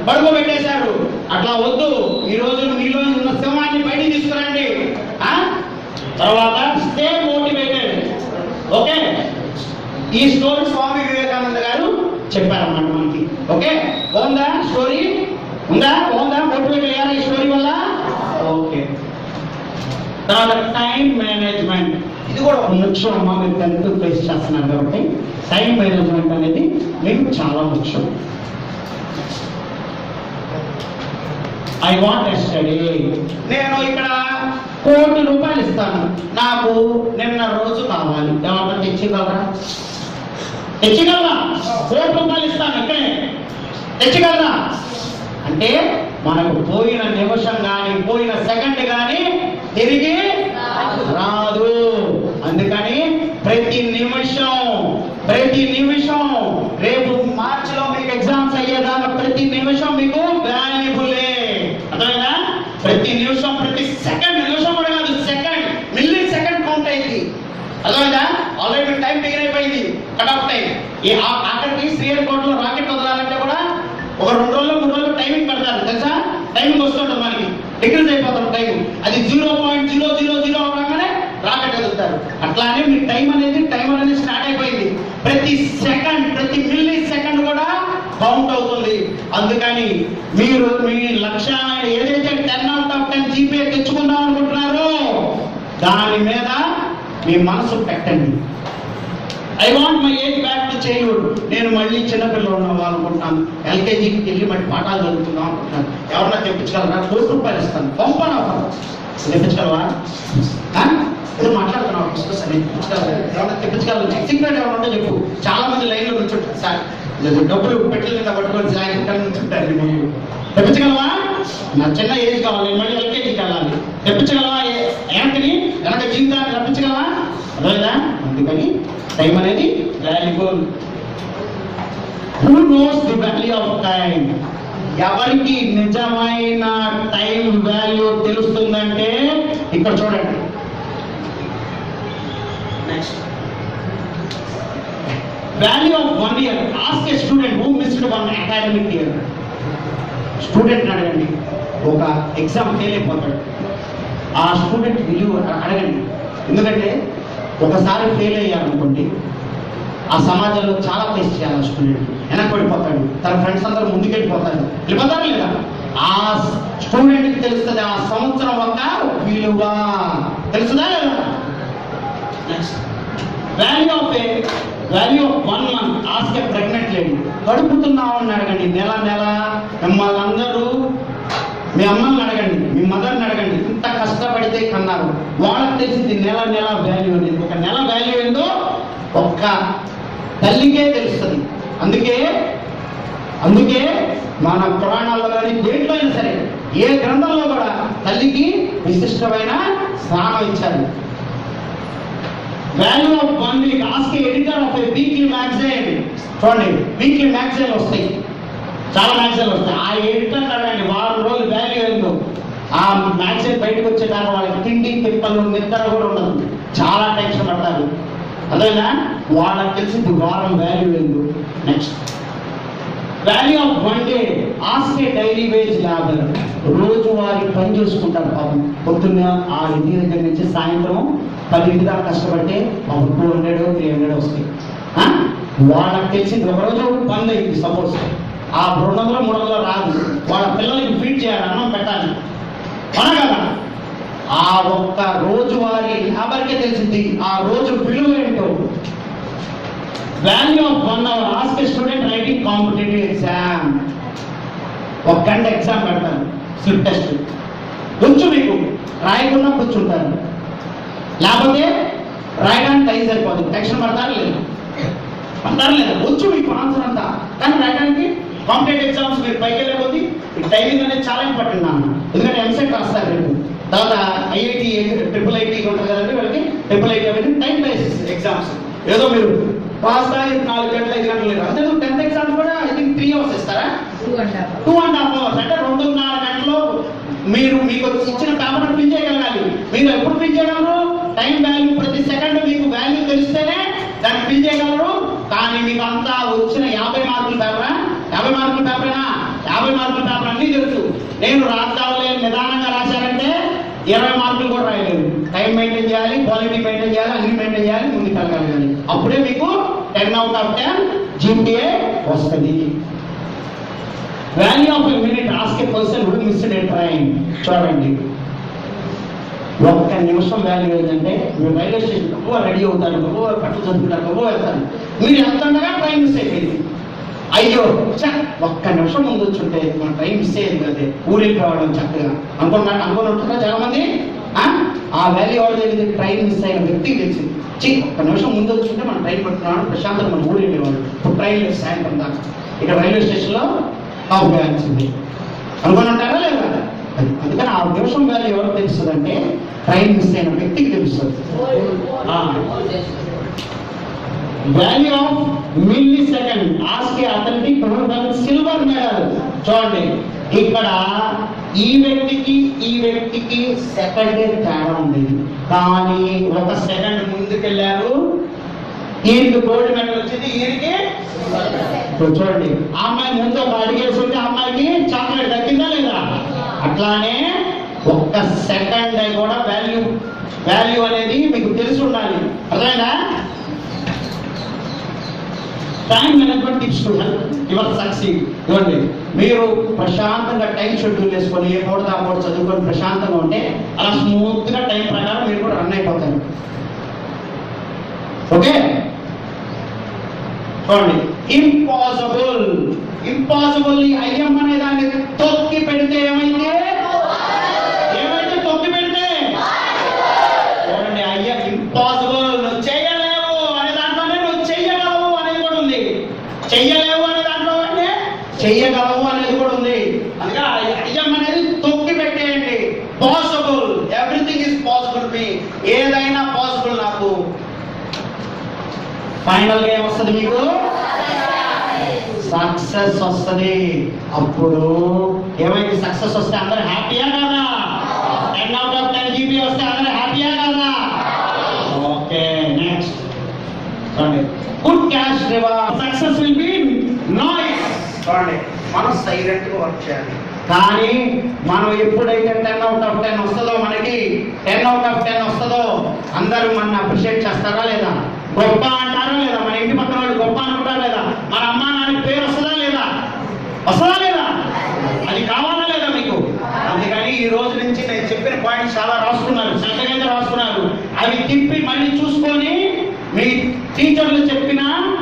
Speaker 1: పడుకోబెట్టేశాడు అట్లా వద్దు ఈ రోజు మీలో ఉన్న సింహాన్ని బయటికి తీసుకురండి ఆ? తర్వాత స్టే మోటివేటెడ్ ఓకే ఈ స్టోరీ స్వామి వివేకానంద గారు చెప్పారన్నమాట మనకి ఓకే బాగుందా స్టోరీ ఉందా బాగుందా మోటివేట్ అయ్యారా ఈ స్టోరీ వల్ల ఓకే తర్వాత టైం మేనేజ్మెంట్ ఇది కూడా ఒక ముఖ్యం అమ్మా మీరు టెన్త్ ఫేస్ చేస్తున్నారు కాబట్టి టైం మేనేజ్మెంట్ అనేది మీకు చాలా ముఖ్యం ఐ వాంట్ స్టడీ నేను ఇక్కడ కోటి రూపాయలు ఇస్తాను నాకు నిన్న రోజు కావాలి ఏమన్నా తెచ్చిగలరా తెచ్చిగలరా కోటి రూపాయలు ఇస్తాను ఇక్కడే తెచ్చిగలరా అంటే మనకు పోయిన నిమిషం కానీ పోయిన సెకండ్ కానీ తిరిగి రాదు అందుకని ప్రతి నిమిషం ప్రతి నిమిషం రేపు మార్చిలో మీకు ఎగ్జామ్స్ అయ్యేదాకా ప్రతి నిమిషం మీకు వాల్యుబులే అర్థమైందా ప్రతి నిమిషం ప్రతి సెకండ్ నిమిషం కూడా కాదు సెకండ్ మిల్లీ సెకండ్ కౌంట్ అయింది అర్థమైందా ఆల్రెడీ మీకు టైం బిగిన్ అయిపోయింది కట్ ఆఫ్ టైం ఈ ఆ- అక్కడికి శ్రీహరికోటలో రాకెట్ వదలాలంటే కూడా ఒక రెండు రోజులు మూడు రోజులు టైమింగ్ పెడతారు తెలుసా టైమింగ్ వస్తుంటుంది మనకి డిక్రీజ్ అయిపోతుంది టైం అది zero point zero zero zero అవగానే రాకెట్ వదులుతారు అట్లానే మీ టైం అనేది టైం అనేది స్టార్ట్ అయిపోయింది ప్రతి సెకండ్ ప్రతి మిల్లీ సెకండ్ కూడా కౌంట్ అవుతుంది అందుకని మీరు మీ లక్ష్యాన్ని ఏదైతే ten out of ten GPA తెచ్చుకుందాం అనుకుంటున్నారో దాని మీద మీ మనసు పెట్టండి I want my age back to childhood నేను మళ్ళీ చిన్నపిల్లలు అనుకుంటున్నాను ఎల్కేజీకి వెళ్ళి మళ్ళీ పాఠాలు చదువుకుందాం అనుకుంటున్నాను ఎవరన్నా తెప్పించగలరా కోటి రూపాయలు ఇస్తాను పంపను ఆఫర్ తెప్పించగలవా ఆ? ఏదో మాట్లాడుతున్నావు పుస్తకం సరే తెప్పించగలరా ఎవరన్నా తెప్పించగలరు చెక్సింగ్ కార్డ్ ఎవరన్నా ఉంటే చెప్పు చాలా మంది లైన్లో నుంచుంటారు సార్ ఇది డబ్బులు పెట్టెల కింద పట్టుకొని సార్ ఇక్కడ నుంచుంటారు ఈ ముందు. తెప్పించగలవా నా చిన్న ఏజ్ కావాలి నేను మళ్ళీ ఎల్కేజీకి వెళ్ళాలి తెప్పించగలవా ఏ- వెనకని వెనక జీవితాన్ని రప్పించగలవా అర్థమైందా అందుకని టైం అనేది valuable who knows the value of time ఎవరికి నిజమైన టైం వాల్యూ తెలుస్తుందంటే ఇక్కడ చూడండి next value of one year ask a student who missed one academic year student అడగండి ఒక ఎగ్జామ్ ఫెయిల్ అయిపోతాడు ఆ స్టూడెంట్ విలువ అడగండి ఎందుకంటే ఒకసారి ఫెయిల్ అయ్యారనుకోండి ఆ సమాజంలో చాలా ఫేస్ చేయాలి ఆ స్టూడెంట్ వెనక్కి పడిపోతాడు తన ఫ్రెండ్స్ అందరూ ముందుకెళ్ళిపోతారు వెళ్ళిపోతారు లేదా ఆ స్టూడెంట్కి తెలుస్తుంది ఆ సంవత్సరం ఒక విలువ తెలుస్తుందా లేదా next value of a value of one month ask a pregnant lady కడుపుతున్నావు అని అడగండి నెల నెల మిమ్మల్ని అందరూ మీ అమ్మల్ని అడగండి మీ మదర్ని అడగండి ఇంత కష్టపడితే కన్నారు వాళ్ళకి తెలిసింది నెల నెల వాల్యూ అనేది ఒక నెల వాల్యూ ఏందో ఒక్క తల్లికే తెలుస్తుంది అందుకే అందుకే మన పురాణాల్లో కానీ దేంట్లో అయినా సరే ఏ గ్రంథంలో కూడా తల్లికి విశిష్టమైన స్థానం ఇచ్చారు value of one week ask editor of a weekly magazine చూడండి వీక్లీ మ్యాగజైన్ వస్తాయి చాలా మ్యాగజైన్లు వస్తాయి ఆ ఎడిటర్ అడగండి వారం రోజులు వాల్యూ ఏందో ఆ మ్యాగజైన్ బయటకు వచ్చేదాకా వాళ్ళకి తిండి తిప్పలు నిద్ర కూడా ఉండదు చాలా టెన్షన్ పడతారు అదేనా వాళ్ళకి తెలిసింది వారం వాల్యూ ఏందో next value of one day ask a daily wage labour రోజువారీ పని చేసుకుంటారు పాపం పొద్దున్న ఆ ఇంటి దగ్గర నుంచి సాయంత్రం పదింటి దాకా కష్టపడితే ఒక టూ హండ్రెడ్ త్రీ హండ్రెడ్ వస్తాయి ఆ? వాళ్ళకి తెలిసింది ఒక రోజు బంద్ అయింది సపోజ్ ఆ రెండు వందలు మూడు వందలు రాదు వాళ్ళ పిల్లలకి ఫీడ్ చేయాలి అన్నం పెట్టాలి అవునా కదా ఆ ఒక్క రోజువారీ లేబర్కే తెలిసింది ఆ రోజు విలువ ఏంటో value of one hour ask student writing competitive exam ఒక గంట ఎగ్జామ్ పెడతాను స్లిప్ టెస్ట్ వచ్చు మీకు రాయకుండా కూర్చుంటారు లేకపోతే రాయడానికి టైం సరిపోదు టెన్షన్ పడతారు లేదా పడతారు లేదా వచ్చు మీకు ఆన్సర్ అంతా కానీ రాయడానికి కాంపిటేటివ్ ఎగ్జామ్స్ మీరు పైకి వెళ్ళే కొద్దీ ఈ టైమింగ్ అనేది చాలా ఇంపార్టెంట్ నాన్న ఎందుకంటే ఎంసెట్ రాస్తారు రేపు తర్వాత ఐఐటి ట్రిపుల్ ఐటీ ఉంటుంది కదండి వీళ్ళకి ట్రిపుల్ ఐటీ అనేది టైం బేసిస్ ఎగ్జామ్స్ ఏదో మీరు పాస్ కానీ నాలుగు గంటలు ఐదు గంటలు లేదు అంతే టెన్త్ ఎగ్జామ్ కూడా ఐ థింక్ త్రీ అవర్స్ ఇస్తారా
Speaker 4: two and half
Speaker 1: two and half hours అంటే రెండున్నర గంటలు మీరు మీకు ఇచ్చిన పేపర్ ఫిల్ చేయగలగాలి మీరు ఎప్పుడు ఫిల్ చేయగలరు టైం వాల్యూ ప్రతి సెకండ్ మీకు వాల్యూ తెలిస్తేనే దాన్ని ఫిల్ చేయగలరు కానీ మీకు అంతా వచ్చిన యాభై మార్కుల పేపరా యాభై మార్కుల పేపరేనా యాభై మార్కుల పేపర్ అన్నీ తెలుసు నేను రాద్దాంలే నిదానంగా రాశానంటే ఇరవై మార్కులు కూడా రాయలేదు టైం మెయింటైన్ చేయాలి క్వాలిటీ మెయింటైన్ చేయాలి అన్ని మెయింటైన్ చేయాలి ముందుకు వెళ్ళగలగాలి అప్పుడే మీకు ten out of ten GPA వస్తుంది value of a minute ask a person who missed a train చూడండి ఒక్క నిమిషం వాల్యూ ఏంటంటే మీరు రైల్వే స్టేషన్ ఎక్కువ రెడీ అవుతారు ఎక్కువ కట్టు చదువుకుంటారు ఎక్కువ వెళ్తారు మీరు వెళ్తుండగా ట్రైన్ మిస్ అయిపోయింది అయ్యో ఛ, ఒక్క నిమిషం ముందు వచ్చుంటే మన ట్రైన్ మిస్ అయ్యేది కదే ఊరికి రావడం చక్కగా అనుకున్నా అనుకుని ఉంటున్నా చాలా మంది ఆ? ఆ వాల్యూ ఎవరు తెలియదు ట్రైన్ మిస్ అయిన వ్యక్తికి తెలిసింది చి ఒక్క నిమిషం ముందు వచ్చుంటే మన ట్రైన్ పడుతున్నాడు ప్రశాంతంగా మన ఊరు వెళ్ళేవాడు ఇప్పుడు ట్రైన్ లేదు సాయంత్రం దాకా ఇక్కడ రైల్వే స్టేషన్లో ఆఫ్ వేయాల్సింది అనుకుని ఉంటారా లేదా అది- అందుకని ఆ నిమిషం వాల్యూ ఎవరికి తెలుస్తుంది అంటే ట్రైన్ మిస్ అయిన వ్యక్తికి తెలుస్తుంది వాల్యూ ఆఫ్ మిల్లీ సెకండ్ ఆస్కే అతనికి సిల్వర్ మెడల్ చూడండి ఇక్కడ ఈ వ్యక్తికి ఈ వ్యక్తికి సెకండ్ తేడా ఉంది కానీ ఒక సెకండ్ ముందుకెళ్ళారు ఈయనకి గోల్డ్ మెడల్ వచ్చింది ఈయనకి ఇప్పుడు చూడండి ఆ అమ్మాయి ముందు ఒక అడిగేసి ఉంటే ఆ అమ్మాయికి చాక్లెట్ దక్కిందా లేదా అట్లానే ఒక్క సెకండ్ కూడా వాల్యూ వాల్యూ అనేది మీకు తెలిసి ఉండాలి అర్థమైందా time management tips to help your succeed ఇవ్వండి మీరు ప్రశాంతంగా టైం షెడ్యూల్ చేసుకొని ఏ మూడు దా మూడు చదువుకొని ప్రశాంతంగా ఉంటే అలా స్మూత్ గా టైం ప్రకారం మీరు కూడా రన్ అయిపోతారు ఓకే చూడండి ఇంపాసిబుల్ ఇంపాసిబుల్ అయ్యం అనే దాన్ని తొక్కి పెడితే ఏమైంది ఏమైతే తొక్కి పెడితే చూడండి అయ్యా ఇంపాసిబుల్ నువ్వు చేయలేవు అనే దాంట్లోనే నువ్వు చెయ్యగలవు అనేది కూడా ఉంది చెయ్యలేవు అనే దాంట్లో అంటే చెయ్యగలవు అనేది కూడా ఉంది అందుకే ఆ అయ్యం అనేది తొక్కి పెట్టేయండి పాసిబుల్ ఎవ్రీథింగ్ ఇస్ పాసిబుల్ మీ ఏదైనా పాసిబుల్ నాకు ఫైనల్ గా ఏమొస్తుంది మీకు సక్సెస్ వస్తుంది అప్పుడు ఏమైంది సక్సెస్ వస్తే అందరూ హ్యాపీయా కదా ten out of ten GPA వస్తే అందరూ హ్యాపీయా కదా ఓకే నెక్స్ట్ చూడండి good cash reward success will be noise చూడండి మనం సైలెంట్ గా వర్క్ చేయాలి కానీ మనం ఎప్పుడైతే టెన్ అవుట్ ఆఫ్ టెన్ వస్తుందో మనకి టెన్ అవుట్ ఆఫ్ టెన్ వస్తుందో అందరూ మన అప్రిషియేట్ చేస్తారా లేదా గొప్ప అంటారా లేదా మన ఇంటి పక్కన వాళ్ళు గొప్ప అనుకుంటారా లేదా మన అమ్మ నాన్న పేరు వస్తుందా లేదా వస్తుందా లేదా అది కావాలా లేదా మీకు అందుకని ఈ రోజు నుంచి నేను చెప్పిన పాయింట్స్ చాలా రాసుకున్నారు సంతకైతే రాసుకున్నారు అవి తిప్పి మళ్ళీ చూసుకొని మీ టీచర్లు చెప్పిన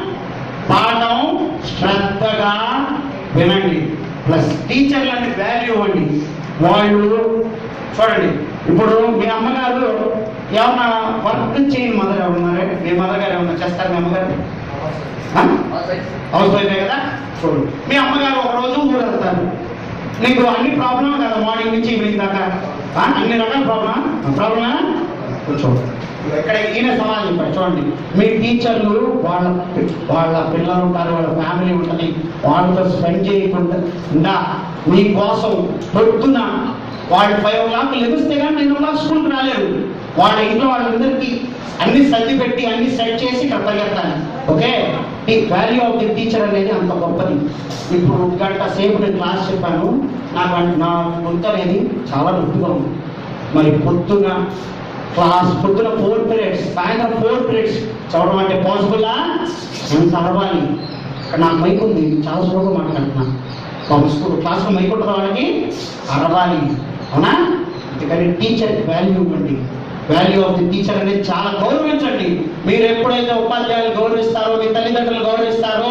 Speaker 1: పాఠం శ్రద్ధగా వినండి ప్లస్ టీచర్లని వాల్యూ ఇవ్వండి వాళ్ళు చూడండి ఇప్పుడు మీ అమ్మగారు ఏమన్నా వర్క్ చేయని మదర్ ఎవరున్నారే మీ మదర్ గారు ఏమన్నా చేస్తారు మీ అమ్మగారు ఆ? హౌస్ వైఫే కదా చూడు మీ అమ్మగారు ఒక రోజు ఊరు వెళ్తారు నీకు అన్ని ప్రాబ్లమ్ కదా మార్నింగ్ నుంచి ఈవినింగ్ దాకా ఆ? అన్ని రకాల ప్రాబ్లమా ప్రాబ్లమా కొంచెం ఇక్కడ ఈయన సమాధానం చెప్పారు చూడండి మీ టీచర్లు వాళ్ళ వాళ్ళ పిల్లలు ఉంటారు వాళ్ళ ఫ్యామిలీ ఉంటుంది వాళ్ళతో స్పెండ్ చేయకుండా ఉందా మీ కోసం పొద్దున వాళ్ళు ఫైవ్ ఓ క్లాక్ లెగిస్తే కానీ నైన్ ఓ క్లాక్ స్కూల్కి రాలేరు వాళ్ళ ఇంట్లో వాళ్ళందరికీ అన్ని సర్ది పెట్టి అన్ని సెట్ చేసి ఇక్కడ పరిగెత్తాలి ఓకే ఈ వాల్యూ ఆఫ్ ది టీచర్ అనేది అంత గొప్పది ఇప్పుడు గంట సేపు నేను క్లాస్ చెప్పాను నాకు అన్- నా గొంతు అనేది చాలా నొప్పిగా ఉంది మరి పొద్దున క్లాస్ పొద్దున ఫోర్ పీరియడ్స్ సాయంత్రం ఫోర్ పీరియడ్స్ చదవడం అంటే పాసిబుల్లా నేను చదవాలి ఇక్కడ నాకు మైక్ ఉంది చాలా స్లోగా మాట్లాడుతున్నా మా స్కూల్ క్లాస్లో మైక్ ఉంటుంది వాళ్ళకి అరవాలి అవునా అందుకని టీచర్ వాల్యూ ఇవ్వండి వాల్యూ ఆఫ్ ది టీచర్ అనేది చాలా గౌరవించండి మీరు ఎప్పుడైతే ఉపాధ్యాయులు గౌరవిస్తారో మీ తల్లిదండ్రులు గౌరవిస్తారో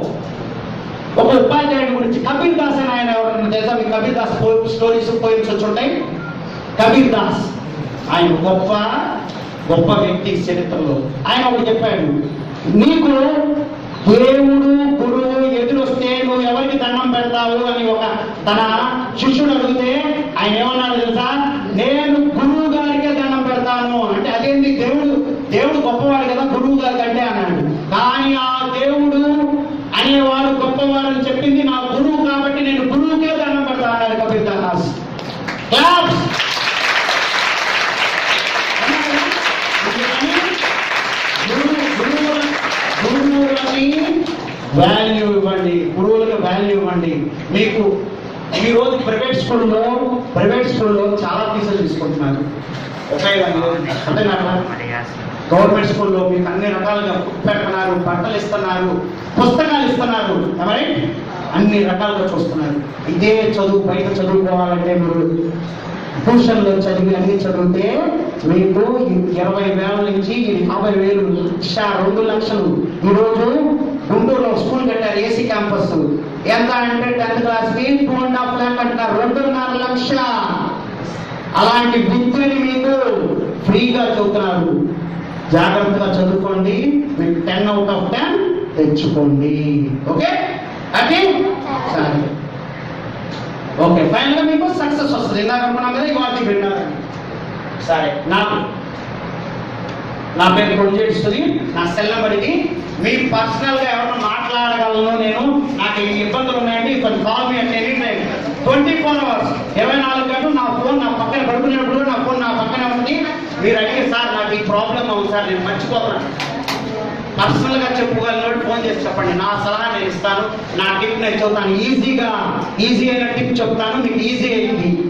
Speaker 1: ఒక ఉపాధ్యాయుడి గురించి కబీర్ దాస్ అని ఆయన ఎవరన్నా తెలుసా మీ కబీర్ దాస్ స్టోరీస్ పోయిమ్స్ వచ్చి ఉంటాయి కబీర్ దాస్ ఆయన గొప్ప గొప్ప వ్యక్తి చరిత్రలో ఆయన ఒకటి చెప్పాడు నీకు దేవుడు గురువు ఎదురొస్తే నువ్వు ఎవరికి దండం పెడతావు అని ఒక తన శిష్యుడు అడిగితే ఆయన ఏమన్నాడు తెలుసా నేను గురువు గారికే దండం పెడతాను అంటే అదేంటి దేవుడు దేవుడు గొప్పవాడు కదా గురువు గారి కంటే అన్నాడు కానీ ఆ దేవుడు అనేవాడు గొప్పవాడు అని చెప్పింది నా గురువు కాబట్టి నేను గురువుకే దండం పెడతాను అన్నాడు కబీర్ దాస్ క్లాప్స్ గురువులని వాల్యూ ఇవ్వండి గురువులకు వాల్యూ ఇవ్వండి మీకు ఈ రోజు ప్రైవేట్ స్కూల్లో ప్రైవేట్ స్కూల్లో చాలా ఫీజులు తీసుకుంటున్నారు ఉపయోగం లేదు అంటే నాకు గవర్నమెంట్ స్కూల్లో మీకు అన్ని రకాలుగా ఫుడ్ పెడుతున్నారు బట్టలు ఇస్తున్నారు పుస్తకాలు ఇస్తున్నారు రైట్ అన్ని రకాలుగా చూస్తున్నారు ఇదే చదువు బయట చదువుకోవాలంటే మీరు ట్యూషన్లో చదివి అన్ని చదివితే మీకు ఇరవై వేల నుంచి యాభై వేలు లక్ష రెండు లక్షలు ఈరోజు గుంటూరులో స్కూల్ కట్టారు ఏసీ క్యాంపస్ ఎంత అంటే టెన్త్ క్లాస్ కి టూ అండ్ హాఫ్ ల్యాక్ అంటారు రెండున్నర లక్ష అలాంటి విద్యని మీకు ఫ్రీగా చెబుతున్నారు జాగ్రత్తగా చదువుకోండి మీకు టెన్ అవుట్ ఆఫ్ టెన్ తెచ్చుకోండి ఓకే అది సరే ఓకే ఫైనల్ గా మీకు సక్సెస్ వస్తుంది ఇందాక అనుకున్నాం కదా ఇవాళ విన్నారు సరే నాకు నా పేరు కొంజేస్తుంది నా సెల్ నెంబర్ ఇది మీ పర్సనల్ గా ఎవరైనా మాట్లాడగలను నేను నాకు ఈ ఇబ్బందులు ఉన్నాయండి కొంచెం కాల్ మీ అంటే any time twenty four hours ఇరవై నాలుగు గంటలు నా ఫోన్ నా పక్కన పడుకునేప్పుడు నా ఫోన్ నా పక్కనే ఉంది మీరు అడిగే సార్ నాకు ఈ ప్రాబ్లం ఉంది సార్ నేను మర్చిపోతున్నాను పర్సనల్ గా చెప్పుకోగలను ఫోన్ చేసి చెప్పండి నా సలహా నేను ఇస్తాను నా టిప్ నేను చెప్తాను ఈజీగా ఈజీ అయిన టిప్ చెప్తాను మీకు ఈజీ అయింది